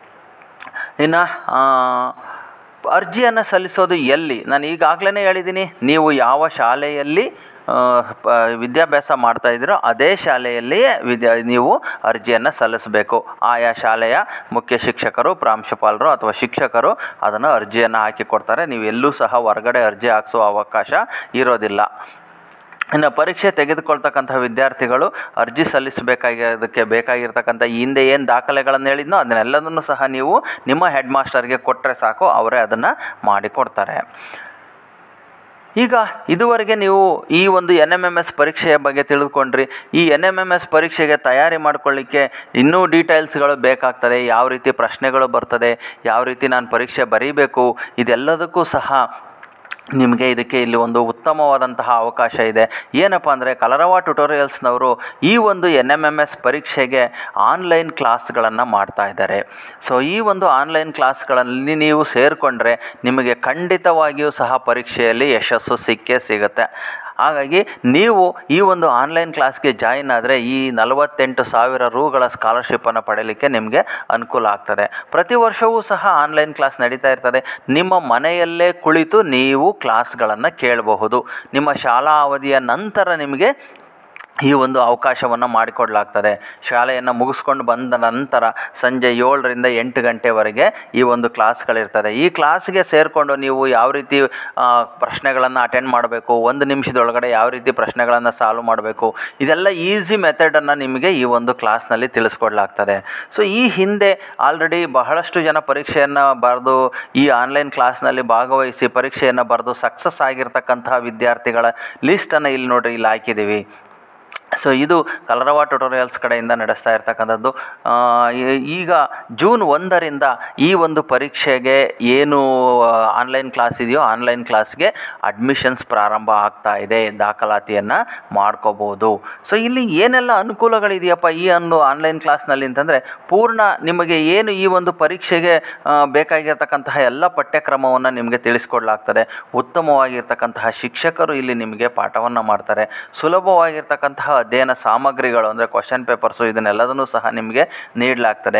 ಇನ್ನು ಅರ್ಜಿಯನ್ನು ಸಲ್ಲಿಸೋದು ಎಲ್ಲಿ ನಾನು ಈಗಾಗಲೇ ಹೇಳಿದ್ದೀನಿ ನೀವು ಯಾವ ಶಾಲೆಯಲ್ಲಿ ಆ, ಪ ವಿದ್ಯಾಭ್ಯಾಸ ಮಾಡ್ತಾ ಇದ್ದೀರೋ ಅದೇ ಶಾಲೆಯಲ್ಲಿಯೇ ವಿದ್ಯಾ ನೀವು ಅರ್ಜಿಯನ್ನು ಸಲ್ಲಿಸಬೇಕು ಆಯಾ ಶಾಲೆಯ ಮುಖ್ಯ ಶಿಕ್ಷಕರು ಪ್ರಾಂಶುಪಾಲರು ಅಥವಾ ಶಿಕ್ಷಕರು ಅದನ್ನು ಅರ್ಜಿಯನ್ನು ಹಾಕಿ ಕೊಡ್ತಾರೆ ನೀವು ಎಲ್ಲೂ ಸಹ ಹೊರಗಡೆ ಅರ್ಜಿ ಹಾಕಿಸೋ ಅವಕಾಶ ಇರೋದಿಲ್ಲ ಇನ್ನು ಪರೀಕ್ಷೆ ತೆಗೆದುಕೊಳ್ತಕ್ಕಂಥ ವಿದ್ಯಾರ್ಥಿಗಳು ಅರ್ಜಿ ಸಲ್ಲಿಸಬೇಕಾಗಿರೋದಕ್ಕೆ ಬೇಕಾಗಿರ್ತಕ್ಕಂಥ ಈ ಹಿಂದೆ ಏನು ದಾಖಲೆಗಳನ್ನು ಹೇಳಿದ್ನೋ ಅದನ್ನೆಲ್ಲದನ್ನು ಸಹ ನೀವು ನಿಮ್ಮ ಹೆಡ್ ಮಾಸ್ಟರ್ಗೆ ಕೊಟ್ಟರೆ ಸಾಕು ಅವರೇ ಅದನ್ನು ಮಾಡಿಕೊಡ್ತಾರೆ ಈಗ ಇದುವರೆಗೆ ನೀವು ಈ ಒಂದು ಎನ್ ಎಮ್ ಎಮ್ ಎಸ್ ಪರೀಕ್ಷೆಯ ಬಗ್ಗೆ ತಿಳಿದುಕೊಂಡ್ರಿ ಈ ಎನ್ ಎಮ್ ಎಮ್ ಎಸ್ ಪರೀಕ್ಷೆಗೆ ತಯಾರಿ ಮಾಡ್ಕೊಳ್ಳಿಕ್ಕೆ ಇನ್ನೂ ಡೀಟೇಲ್ಸ್ಗಳು ಬೇಕಾಗ್ತದೆ ಯಾವ ರೀತಿ ಪ್ರಶ್ನೆಗಳು ಬರ್ತದೆ ಯಾವ ರೀತಿ ನಾನು ಪರೀಕ್ಷೆ ಬರೀಬೇಕು ಇದೆಲ್ಲದಕ್ಕೂ ಸಹ ನಿಮಗೆ ಇದಕ್ಕೆ ಇಲ್ಲಿ ಒಂದು ಉತ್ತಮವಾದಂತಹ ಅವಕಾಶ ಇದೆ ಏನಪ್ಪ ಅಂದರೆ ಕಲರವ ಟ್ಯುಟೋರಿಯಲ್ಸ್ನವರು ಈ ಒಂದು ಎನ್ ಎಮ್ ಎಮ್ ಎಸ್ ಪರೀಕ್ಷೆಗೆ ಆನ್ಲೈನ್ ಕ್ಲಾಸ್ಗಳನ್ನು ಮಾಡ್ತಾ ಇದ್ದಾರೆ ಸೊ ಈ ಒಂದು ಆನ್ಲೈನ್ ಕ್ಲಾಸ್ಗಳಲ್ಲಿ ನೀವು ಸೇರಿಕೊಂಡ್ರೆ ನಿಮಗೆ ಖಂಡಿತವಾಗಿಯೂ ಸಹ ಪರೀಕ್ಷೆಯಲ್ಲಿ ಯಶಸ್ಸು ಸಿಕ್ಕೇ ಸಿಗುತ್ತೆ ಹಾಗಾಗಿ ನೀವು ಈ ಒಂದು ಆನ್ಲೈನ್ ಕ್ಲಾಸ್ಗೆ ಜಾಯಿನ್ ಆದರೆ ಈ ನಲವತ್ತೆಂಟು ಸಾವಿರ ರೂಗಳ ಸ್ಕಾಲರ್ಶಿಪ್ಪನ್ನು ಪಡೆಯಲಿಕ್ಕೆ ನಿಮಗೆ ಅನುಕೂಲ ಆಗ್ತದೆ ಪ್ರತಿ ವರ್ಷವೂ ಸಹ ಆನ್ಲೈನ್ ಕ್ಲಾಸ್ ನಡೀತಾ ಇರ್ತದೆ ನಿಮ್ಮ ಮನೆಯಲ್ಲೇ ಕುಳಿತು ನೀವು ಕ್ಲಾಸ್ಗಳನ್ನು ಕೇಳಬಹುದು ನಿಮ್ಮ ಶಾಲಾ ಅವಧಿಯ ನಂತರ ನಿಮಗೆ ಈ ಒಂದು ಅವಕಾಶವನ್ನು ಮಾಡಿಕೊಡಲಾಗ್ತದೆ ಶಾಲೆಯನ್ನು ಮುಗಿಸ್ಕೊಂಡು ಬಂದ ನಂತರ ಸಂಜೆ ಏಳರಿಂದ ಎಂಟು ಗಂಟೆವರೆಗೆ ಈ ಒಂದು ಕ್ಲಾಸ್ಗಳಿರ್ತದೆ ಈ ಕ್ಲಾಸ್ಗೆ ಸೇರಿಕೊಂಡು ನೀವು ಯಾವ ರೀತಿ ಪ್ರಶ್ನೆಗಳನ್ನು ಅಟೆಂಡ್ ಮಾಡಬೇಕು ಒಂದು ನಿಮಿಷದೊಳಗಡೆ ಯಾವ ರೀತಿ ಪ್ರಶ್ನೆಗಳನ್ನು ಸಾಲ್ವ್ ಮಾಡಬೇಕು ಇದೆಲ್ಲ ಈಸಿ ಮೆಥಡನ್ನು ನಿಮಗೆ ಈ ಒಂದು ಕ್ಲಾಸ್ನಲ್ಲಿ ತಿಳಿಸ್ಕೊಡ್ಲಾಗ್ತದೆ ಸೊ ಈ ಹಿಂದೆ ಆಲ್ರೆಡಿ ಬಹಳಷ್ಟು ಜನ ಪರೀಕ್ಷೆಯನ್ನು ಬರೆದು ಈ ಆನ್ಲೈನ್ ಕ್ಲಾಸ್ನಲ್ಲಿ ಭಾಗವಹಿಸಿ ಪರೀಕ್ಷೆಯನ್ನು ಬರೆದು ಸಕ್ಸಸ್ ಆಗಿರ್ತಕ್ಕಂತಹ ವಿದ್ಯಾರ್ಥಿಗಳ ಲಿಸ್ಟನ್ನು ಇಲ್ಲಿ ನೋಡ್ರಿ ಇಲ್ಲಿ ಹಾಕಿದ್ದೀವಿ ಸೊ ಇದು ಕಲರವ ಟ್ಯುಟೋರಿಯಲ್ಸ್ ಕಡೆಯಿಂದ ನಡೆಸ್ತಾ ಇರ್ತಕ್ಕಂಥದ್ದು ಆ, ಈ- ಈಗ ಜೂನ್ ಒಂದರಿಂದ ಈ ಒಂದು ಪರೀಕ್ಷೆಗೆ ಏನು ಆನ್ಲೈನ್ ಕ್ಲಾಸ್ ಇದೆಯೋ ಆನ್ಲೈನ್ ಕ್ಲಾಸ್ಗೆ ಅಡ್ಮಿಷನ್ಸ್ ಪ್ರಾರಂಭ ಆಗ್ತಾ ಇದೆ ದಾಖಲಾತಿಯನ್ನು ಮಾಡ್ಕೋಬೋದು ಸೊ ಇಲ್ಲಿ ಏನೆಲ್ಲ ಅನುಕೂಲಗಳಿದೆಯಪ್ಪ ಈ ಒಂದು ಆನ್ಲೈನ್ ಕ್ಲಾಸ್ನಲ್ಲಿ ಅಂತಂದರೆ ಪೂರ್ಣ ನಿಮಗೆ ಏನು ಈ ಒಂದು ಪರೀಕ್ಷೆಗೆ ಆ, ಬೇಕಾಗಿರ್ತಕ್ಕಂತಹ ಎಲ್ಲ ಪಠ್ಯಕ್ರಮವನ್ನು ನಿಮಗೆ ತಿಳಿಸ್ಕೊಡ್ಲಾಗ್ತದೆ ಉತ್ತಮವಾಗಿರ್ತಕ್ಕಂತಹ ಶಿಕ್ಷಕರು ಇಲ್ಲಿ ನಿಮಗೆ ಪಾಠವನ್ನು ಮಾಡ್ತಾರೆ ಸುಲಭವಾಗಿರ್ತಕ್ಕಂತಹ ಅಧ್ಯಯನ ಸಾಮಗ್ರಿಗಳು ಅಂದರೆ ಕ್ವಶನ್ ಪೇಪರ್ಸು ಇದನ್ನೆಲ್ಲದನ್ನು ಸಹ ನಿಮಗೆ ನೀಡಲಾಗ್ತದೆ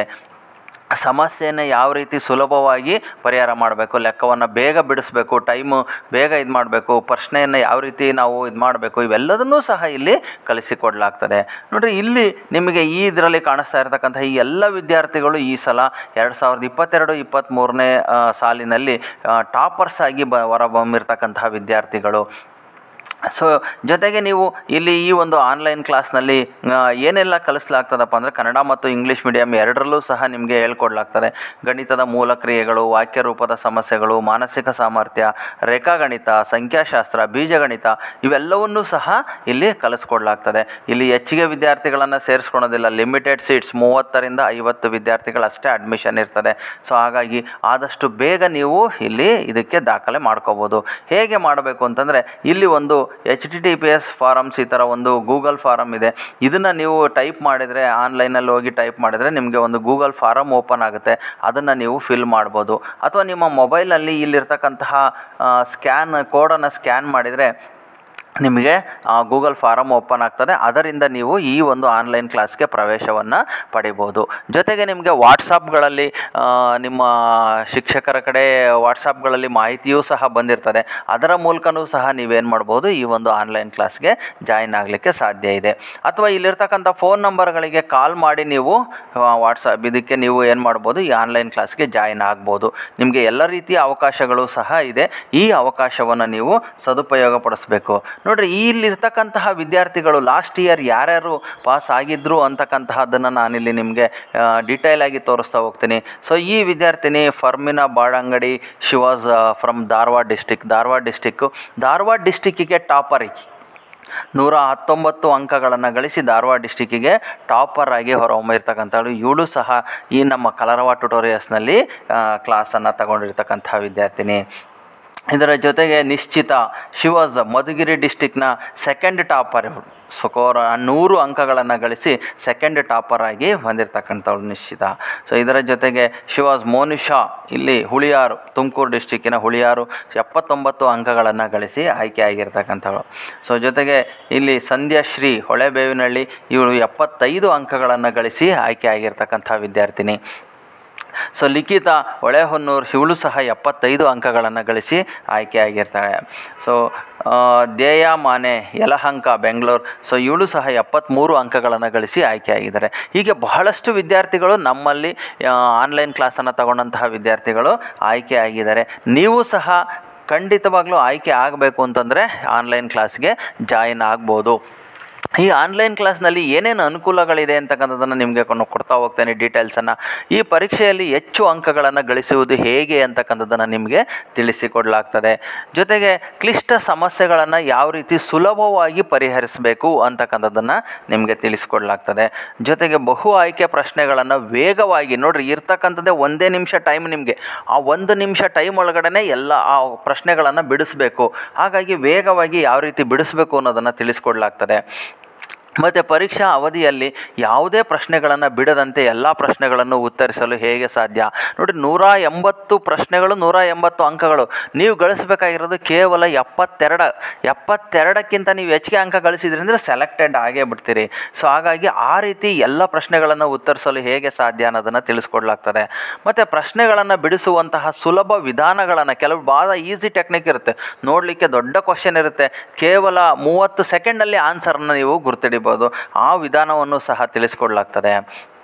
ಸಮಸ್ಯೆಯನ್ನು ಯಾವ ರೀತಿ ಸುಲಭವಾಗಿ ಪರಿಹಾರ ಮಾಡಬೇಕು ಲೆಕ್ಕವನ್ನು ಬೇಗ ಬಿಡಿಸ್ಬೇಕು ಟೈಮು ಬೇಗ ಇದು ಮಾಡಬೇಕು ಪ್ರಶ್ನೆಯನ್ನು ಯಾವ ರೀತಿ ನಾವು ಇದು ಮಾಡಬೇಕು ಇವೆಲ್ಲದನ್ನೂ ಸಹ ಇಲ್ಲಿ ಕಲಿಸಿಕೊಡ್ಲಾಗ್ತದೆ ನೋಡಿರಿ ಇಲ್ಲಿ ನಿಮಗೆ ಈ ಇದರಲ್ಲಿ ಕಾಣಿಸ್ತಾ ಇರತಕ್ಕಂಥ ಈ ಎಲ್ಲ ವಿದ್ಯಾರ್ಥಿಗಳು ಈ ಸಲ ಎರಡು ಸಾವಿರದ ಇಪ್ಪತ್ತೆರಡು ಇಪ್ಪತ್ತ್ಮೂರನೇ ಸಾಲಿನಲ್ಲಿ ಟಾಪರ್ಸ್ ಆಗಿ ಬ ಹೊರಬೊಮ್ಮಿರ್ತಕ್ಕಂತಹ ವಿದ್ಯಾರ್ಥಿಗಳು ಸೊ ಜೊತೆಗೆ ನೀವು ಇಲ್ಲಿ ಈ ಒಂದು ಆನ್ಲೈನ್ ಕ್ಲಾಸ್ನಲ್ಲಿ ಆ, ಏನೆಲ್ಲ ಕಲಿಸ್ಲಾಗ್ತದಪ್ಪ ಅಂದರೆ ಕನ್ನಡ ಮತ್ತು ಇಂಗ್ಲೀಷ್ ಮೀಡಿಯಮ್ ಎರಡರಲ್ಲೂ ಸಹ ನಿಮಗೆ ಹೇಳ್ಕೊಡ್ಲಾಗ್ತದೆ ಗಣಿತದ ಮೂಲ ಕ್ರಿಯೆಗಳು ವಾಕ್ಯ ರೂಪದ ಸಮಸ್ಯೆಗಳು ಮಾನಸಿಕ ಸಾಮರ್ಥ್ಯ ರೇಖಾಗಣಿತ ಸಂಖ್ಯಾಶಾಸ್ತ್ರ ಬೀಜಗಣಿತ ಇವೆಲ್ಲವನ್ನೂ ಸಹ ಇಲ್ಲಿ ಕಲಿಸ್ಕೊಡ್ಲಾಗ್ತದೆ ಇಲ್ಲಿ ಹೆಚ್ಚಿಗೆ ವಿದ್ಯಾರ್ಥಿಗಳನ್ನು ಸೇರಿಸ್ಕೊಳೋದಿಲ್ಲ ಲಿಮಿಟೆಡ್ ಸೀಟ್ಸ್ ಮೂವತ್ತರಿಂದ ಐವತ್ತು ವಿದ್ಯಾರ್ಥಿಗಳಷ್ಟೇ ಅಡ್ಮಿಷನ್ ಇರ್ತದೆ ಸೊ ಹಾಗಾಗಿ ಆದಷ್ಟು ಬೇಗ ನೀವು ಇಲ್ಲಿ ಇದಕ್ಕೆ ದಾಖಲೆ ಮಾಡ್ಕೋಬೋದು ಹೇಗೆ ಮಾಡಬೇಕು ಅಂತಂದರೆ ಇಲ್ಲಿ ಒಂದು H T T P S forms ಈ ಥರ ಒಂದು ಗೂಗಲ್ ಫಾರಮ್ ಇದೆ ಇದನ್ನು ನೀವು ಟೈಪ್ ಮಾಡಿದರೆ ಆನ್ಲೈನಲ್ಲಿ ಹೋಗಿ ಟೈಪ್ ಮಾಡಿದರೆ ನಿಮಗೆ ಒಂದು ಗೂಗಲ್ ಫಾರಮ್ ಓಪನ್ ಆಗುತ್ತೆ ಅದನ್ನು ನೀವು ಫಿಲ್ ಮಾಡ್ಬೋದು ಅಥವಾ ನಿಮ್ಮ ಮೊಬೈಲಲ್ಲಿ ಇಲ್ಲಿರ್ತಕ್ಕಂತಹ ಸ್ಕ್ಯಾನ್ ಕೋಡನ್ನು ಸ್ಕ್ಯಾನ್ ಮಾಡಿದರೆ ನಿಮಗೆ ಗೂಗಲ್ ಫಾರಮ್ ಓಪನ್ ಆಗ್ತದೆ ಅದರಿಂದ ನೀವು ಈ ಒಂದು ಆನ್ಲೈನ್ ಕ್ಲಾಸ್ಗೆ ಪ್ರವೇಶವನ್ನು ಪಡಿಬೋದು ಜೊತೆಗೆ ನಿಮಗೆ ವಾಟ್ಸಪ್ಗಳಲ್ಲಿ ಆ, ನಿಮ್ಮ ಶಿಕ್ಷಕರ ಕಡೆ ವಾಟ್ಸಪ್ಗಳಲ್ಲಿ ಮಾಹಿತಿಯೂ ಸಹ ಬಂದಿರ್ತದೆ ಅದರ ಮೂಲಕನೂ ಸಹ ನೀವೇನು ಮಾಡ್ಬೋದು ಈ ಒಂದು ಆನ್ಲೈನ್ ಕ್ಲಾಸ್ಗೆ ಜಾಯಿನ್ ಆಗಲಿಕ್ಕೆ ಸಾಧ್ಯ ಇದೆ ಅಥವಾ ಇಲ್ಲಿರ್ತಕ್ಕಂಥ ಫೋನ್ ನಂಬರ್ಗಳಿಗೆ ಕಾಲ್ ಮಾಡಿ ನೀವು ವಾಟ್ಸಪ್ ಇದಕ್ಕೆ ನೀವು ಏನು ಮಾಡ್ಬೋದು ಈ ಆನ್ಲೈನ್ ಕ್ಲಾಸ್ಗೆ ಜಾಯಿನ್ ಆಗ್ಬೋದು ನಿಮಗೆ ಎಲ್ಲ ರೀತಿಯ ಅವಕಾಶಗಳು ಸಹ ಇದೆ ಈ ಅವಕಾಶವನ್ನು ನೀವು ಸದುಪಯೋಗ ಪಡಿಸ್ಬೇಕು ನೋಡ್ರಿ ಇಲ್ಲಿರ್ತಕ್ಕಂತಹ ವಿದ್ಯಾರ್ಥಿಗಳು ಲಾಸ್ಟ್ ಇಯರ್ ಯಾರ್ಯಾರು ಪಾಸ್ ಆಗಿದ್ರು ಅಂತಕ್ಕಂತಹದ್ದನ್ನು ನಾನಿಲ್ಲಿ ನಿಮಗೆ ಡೀಟೇಲ್ ಆಗಿ ತೋರಿಸ್ತಾ ಹೋಗ್ತೀನಿ ಸೊ ಈ ವಿದ್ಯಾರ್ಥಿನಿ Fermina Balangadi she was from Dharwad district Dharwad district Dharwad ಡಿಸ್ಟಿಕ್ಕಿಗೆ ಟಾಪರ್ ಈಕಿ ನೂರ ಹತ್ತೊಂಬತ್ತು ಅಂಕಗಳನ್ನು ಗಳಿಸಿ ಧಾರವಾಡ ಡಿಸ್ಟಿಕ್ಕಿಗೆ ಟಾಪರ್ ಆಗಿ ಹೊರಹೊಮ್ಮಿರ್ತಕ್ಕಂಥಳು ಇವಳು ಸಹ ಈ ನಮ್ಮ ಕಲರವ ಟ್ಯುಟೋರಿಯಲ್ಸ್ನಲ್ಲಿ ಕ್ಲಾಸನ್ನು ತಗೊಂಡಿರ್ತಕ್ಕಂಥ ವಿದ್ಯಾರ್ಥಿನಿ ಇದರ ಜೊತೆಗೆ ನಿಶ್ಚಿತ ಶಿ ವಾಸ್ ಮಧುಗಿರಿ ಡಿಸ್ಟಿಕ್ನ ಸೆಕೆಂಡ್ ಟಾಪರ್ ಸ್ಕೋರ್ ನೂರು ಅಂಕಗಳನ್ನು ಗಳಿಸಿ ಸೆಕೆಂಡ್ ಟಾಪರ್ ಆಗಿ ಬಂದಿರತಕ್ಕಂಥವ್ಳು ನಿಶ್ಚಿತ ಸೊ ಇದರ ಜೊತೆಗೆ ಶಿ ವಾಸ್ ಮೋನಿಷಾ ಇಲ್ಲಿ ಹುಳಿಯಾರು ತುಮಕೂರು ಡಿಸ್ಟಿಕ್ಕಿನ ಹುಳಿಯಾರು ಎಪ್ಪತ್ತೊಂಬತ್ತು ಅಂಕಗಳನ್ನು ಗಳಿಸಿ ಆಯ್ಕೆ ಆಗಿರ್ತಕ್ಕಂಥವಳು ಸೊ ಜೊತೆಗೆ ಇಲ್ಲಿ ಸಂಧ್ಯಾಶ್ರೀ ಹೊಳೆಬೇವಿನಹಳ್ಳಿ ಇವಳು ಎಪ್ಪತ್ತೈದು ಅಂಕಗಳನ್ನು ಗಳಿಸಿ ಆಯ್ಕೆ ಆಗಿರ್ತಕ್ಕಂಥ ವಿದ್ಯಾರ್ಥಿನಿ ಸೊ ಲಿಖಿತ ಹೊಳೆಹೊನ್ನೂರು ಇವಳು ಸಹ ಎಪ್ಪತ್ತೈದು ಅಂಕಗಳನ್ನು ಗಳಿಸಿ ಆಯ್ಕೆಯಾಗಿರ್ತಾಳೆ ಸೊ ಧ್ಯೇಯ ಮಾನೆ ಯಲಹಂಕ ಬೆಂಗಳೂರು ಸೊ ಇವಳು ಸಹ ಎಪ್ಪತ್ತ್ಮೂರು ಅಂಕಗಳನ್ನು ಗಳಿಸಿ ಆಯ್ಕೆಯಾಗಿದ್ದಾರೆ ಹೀಗೆ ಬಹಳಷ್ಟು ವಿದ್ಯಾರ್ಥಿಗಳು ನಮ್ಮಲ್ಲಿ ಆನ್ಲೈನ್ ಕ್ಲಾಸನ್ನು ತಗೊಂಡಂತಹ ವಿದ್ಯಾರ್ಥಿಗಳು ಆಯ್ಕೆಯಾಗಿದ್ದಾರೆ ನೀವು ಸಹ ಖಂಡಿತವಾಗ್ಲೂ ಆಯ್ಕೆ ಆಗಬೇಕು ಅಂತಂದರೆ ಆನ್ಲೈನ್ ಕ್ಲಾಸ್ಗೆ ಜಾಯಿನ್ ಆಗ್ಬೋದು ಈ ಆನ್ಲೈನ್ ಕ್ಲಾಸ್ನಲ್ಲಿ ಏನೇನು ಅನುಕೂಲಗಳಿದೆ ಅಂತಕ್ಕಂಥದ್ದನ್ನು ನಿಮಗೆ ಕೊಂಡು ಕೊಡ್ತಾ ಹೋಗ್ತೇನೆ ಡೀಟೇಲ್ಸನ್ನು ಈ ಪರೀಕ್ಷೆಯಲ್ಲಿ ಹೆಚ್ಚು ಅಂಕಗಳನ್ನು ಗಳಿಸುವುದು ಹೇಗೆ ಅಂತಕ್ಕಂಥದ್ದನ್ನು ನಿಮಗೆ ತಿಳಿಸಿಕೊಡಲಾಗ್ತದೆ ಜೊತೆಗೆ ಕ್ಲಿಷ್ಟ ಸಮಸ್ಯೆಗಳನ್ನು ಯಾವ ರೀತಿ ಸುಲಭವಾಗಿ ಪರಿಹರಿಸಬೇಕು ಅಂತಕ್ಕಂಥದ್ದನ್ನು ನಿಮಗೆ ತಿಳಿಸ್ಕೊಡ್ಲಾಗ್ತದೆ ಜೊತೆಗೆ ಬಹು ಆಯ್ಕೆ ಪ್ರಶ್ನೆಗಳನ್ನು ವೇಗವಾಗಿ ನೋಡ್ರಿ ಇರ್ತಕ್ಕಂಥದ್ದೇ ಒಂದೇ ನಿಮಿಷ ಟೈಮ್ ನಿಮಗೆ ಆ ಒಂದು ನಿಮಿಷ ಟೈಮ್ ಒಳಗಡೆ ಎಲ್ಲ ಆ ಪ್ರಶ್ನೆಗಳನ್ನು ಬಿಡಿಸ್ಬೇಕು ಹಾಗಾಗಿ ವೇಗವಾಗಿ ಯಾವ ರೀತಿ ಬಿಡಿಸ್ಬೇಕು ಅನ್ನೋದನ್ನು ತಿಳಿಸ್ಕೊಡ್ಲಾಗ್ತದೆ ಮತ್ತು ಪರೀಕ್ಷಾ ಅವಧಿಯಲ್ಲಿ ಯಾವುದೇ ಪ್ರಶ್ನೆಗಳನ್ನು ಬಿಡದಂತೆ ಎಲ್ಲ ಪ್ರಶ್ನೆಗಳನ್ನು ಉತ್ತರಿಸಲು ಹೇಗೆ ಸಾಧ್ಯ ನೋಡಿ ನೂರ ಎಂಬತ್ತು ಪ್ರಶ್ನೆಗಳು ನೂರ ಎಂಬತ್ತು ಅಂಕಗಳು ನೀವು ಗಳಿಸಬೇಕಾಗಿರೋದು ಕೇವಲ ಎಪ್ಪತ್ತೆರಡು ಎಪ್ಪತ್ತೆರಡಕ್ಕಿಂತ ನೀವು ಹೆಚ್ಚಿಗೆ ಅಂಕ ಗಳಿಸಿದ್ರಿ ಅಂದರೆ ಸೆಲೆಕ್ಟೆಡ್ ಆಗೇ ಬಿಡ್ತೀರಿ ಸೊ ಹಾಗಾಗಿ ಆ ರೀತಿ ಎಲ್ಲ ಪ್ರಶ್ನೆಗಳನ್ನು ಉತ್ತರಿಸಲು ಹೇಗೆ ಸಾಧ್ಯ ಅನ್ನೋದನ್ನು ತಿಳಿಸ್ಕೊಡ್ಲಾಗ್ತದೆ ಮತ್ತು ಪ್ರಶ್ನೆಗಳನ್ನು ಬಿಡಿಸುವಂತಹ ಸುಲಭ ವಿಧಾನಗಳನ್ನು ಕೆಲವು ಭಾಳ ಈಸಿ ಟೆಕ್ನಿಕ್ ಇರುತ್ತೆ ನೋಡಲಿಕ್ಕೆ ದೊಡ್ಡ ಕ್ವಶನ್ ಇರುತ್ತೆ ಕೇವಲ ಮೂವತ್ತು ಸೆಕೆಂಡಲ್ಲಿ ಆನ್ಸರನ್ನು ನೀವು ಗುರ್ತಿಡಿಬೋದು ಆ ವಿಧಾನವನ್ನು ಸಹ ತಿಳಿಸ್ಕೊಡ್ಲಾಗ್ತದೆ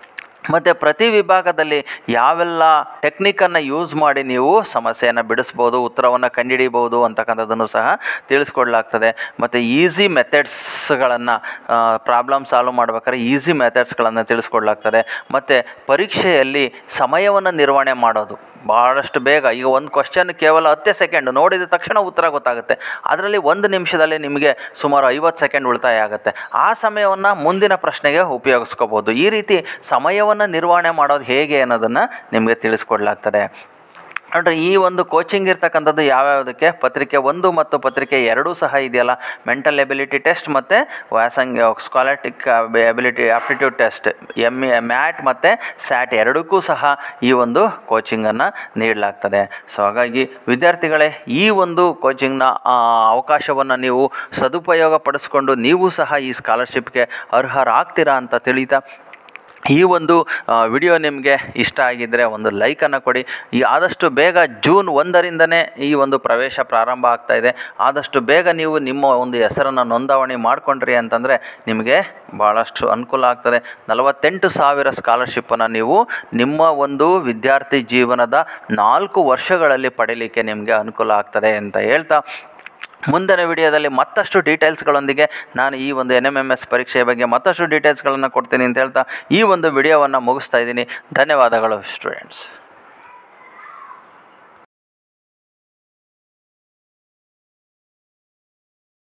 ಮತ್ತು ಪ್ರತಿ ವಿಭಾಗದಲ್ಲಿ ಯಾವೆಲ್ಲ ಟೆಕ್ನಿಕನ್ನು ಯೂಸ್ ಮಾಡಿ ನೀವು ಸಮಸ್ಯೆಯನ್ನು ಬಿಡಿಸ್ಬೋದು ಉತ್ತರವನ್ನು ಕಂಡುಹಿಡಿಬೋದು ಅಂತಕ್ಕಂಥದ್ದನ್ನು ಸಹ ತಿಳಿಸ್ಕೊಡ್ಲಾಗ್ತದೆ ಮತ್ತು ಈಸಿ ಮೆಥಡ್ಸ್ಗಳನ್ನು ಪ್ರಾಬ್ಲಮ್ ಸಾಲ್ವ್ ಮಾಡ್ಬೇಕಾದ್ರೆ ಈಸಿ ಮೆಥಡ್ಸ್ಗಳನ್ನು ತಿಳಿಸ್ಕೊಡ್ಲಾಗ್ತದೆ ಮತ್ತು ಪರೀಕ್ಷೆಯಲ್ಲಿ ಸಮಯವನ್ನು ನಿರ್ವಹಣೆ ಮಾಡೋದು ಭಾಳಷ್ಟು ಬೇಗ ಈಗ ಒಂದು ಕ್ವಶನ್ ಕೇವಲ ಹತ್ತೇ ಸೆಕೆಂಡ್ ನೋಡಿದ ತಕ್ಷಣ ಉತ್ತರ ಗೊತ್ತಾಗುತ್ತೆ ಅದರಲ್ಲಿ ಒಂದು ನಿಮಿಷದಲ್ಲಿ ನಿಮಗೆ ಸುಮಾರು ಐವತ್ತು ಸೆಕೆಂಡ್ ಉಳಿತಾಯ ಆಗುತ್ತೆ ಆ ಸಮಯವನ್ನು ಮುಂದಿನ ಪ್ರಶ್ನೆಗೆ ಉಪಯೋಗಿಸ್ಕೋಬೋದು ಈ ರೀತಿ ಸಮಯವನ್ನು ನಿರ್ವಹಣೆ ಮಾಡೋದು ಹೇಗೆ ಅನ್ನೋದನ್ನು ನಿಮಗೆ ತಿಳಿಸ್ಕೊಡ್ಲಾಗ್ತದೆ ನೋಡ್ರಿ ಈ ಒಂದು ಕೋಚಿಂಗ್ ಇರ್ತಕ್ಕಂಥದ್ದು ಯಾವ್ಯಾವುದಕ್ಕೆ ಪತ್ರಿಕೆ ಒಂದು ಮತ್ತು ಪತ್ರಿಕೆ ಎರಡೂ ಸಹ ಇದೆಯಲ್ಲ ಮೆಂಟಲ್ ಎಬಿಲಿಟಿ ಟೆಸ್ಟ್ ಮತ್ತು ವ್ಯಾಸಂಗ scholastic ability aptitude test M A MAT ಮತ್ತು ಸ್ಯಾಟ್ ಎರಡಕ್ಕೂ ಸಹ ಈ ಒಂದು ಕೋಚಿಂಗನ್ನು ನೀಡಲಾಗ್ತದೆ ಸೊ ಹಾಗಾಗಿ ವಿದ್ಯಾರ್ಥಿಗಳೇ ಈ ಒಂದು ಕೋಚಿಂಗ್ನ ಅವಕಾಶವನ್ನು ನೀವು ಸದುಪಯೋಗ ಪಡಿಸ್ಕೊಂಡು ನೀವು ಸಹ ಈ ಸ್ಕಾಲರ್ಶಿಪ್ಗೆ ಅರ್ಹರಾಗ್ತೀರಾ ಅಂತ ತಿಳಿತಾ ಈ ಒಂದು ವಿಡಿಯೋ ನಿಮಗೆ ಇಷ್ಟ ಆಗಿದ್ದರೆ ಒಂದು ಲೈಕನ್ನು ಕೊಡಿ ಈ ಆದಷ್ಟು ಬೇಗ ಜೂನ್ ಒಂದರಿಂದನೇ ಈ ಒಂದು ಪ್ರವೇಶ ಪ್ರಾರಂಭ ಆಗ್ತಾ ಇದೆ ಆದಷ್ಟು ಬೇಗ ನೀವು ನಿಮ್ಮ ಒಂದು ಹೆಸರನ್ನು ನೋಂದಾವಣಿ ಮಾಡಿಕೊಂಡ್ರಿ ಅಂತಂದರೆ ನಿಮಗೆ ಭಾಳಷ್ಟು ಅನುಕೂಲ ಆಗ್ತದೆ ನಲವತ್ತೆಂಟು ಸಾವಿರ ಸ್ಕಾಲರ್ಶಿಪ್ಪನ್ನು ನೀವು ನಿಮ್ಮ ಒಂದು ವಿದ್ಯಾರ್ಥಿ ಜೀವನದ ನಾಲ್ಕು ವರ್ಷಗಳಲ್ಲಿ ಪಡೀಲಿಕ್ಕೆ ನಿಮಗೆ ಅನುಕೂಲ ಆಗ್ತದೆ ಅಂತ ಹೇಳ್ತಾ ಮುಂದಿನ ವಿಡಿಯೋದಲ್ಲಿ ಮತ್ತಷ್ಟು ಡೀಟೇಲ್ಸ್ಗಳೊಂದಿಗೆ ನಾನು ಈ ಒಂದು ಎನ್ ಎಮ್ ಎಮ್ ಎಸ್ ಪರೀಕ್ಷೆಯ ಬಗ್ಗೆ ಮತ್ತಷ್ಟು ಡೀಟೇಲ್ಸ್ಗಳನ್ನು ಕೊಡ್ತೀನಿ ಅಂತ ಹೇಳ್ತಾ ಈ ಒಂದು ವಿಡಿಯೋವನ್ನು ಮುಗಿಸ್ತಾ ಇದ್ದೀನಿ ಧನ್ಯವಾದಗಳು ಸ್ಟೂಡೆಂಟ್ಸ್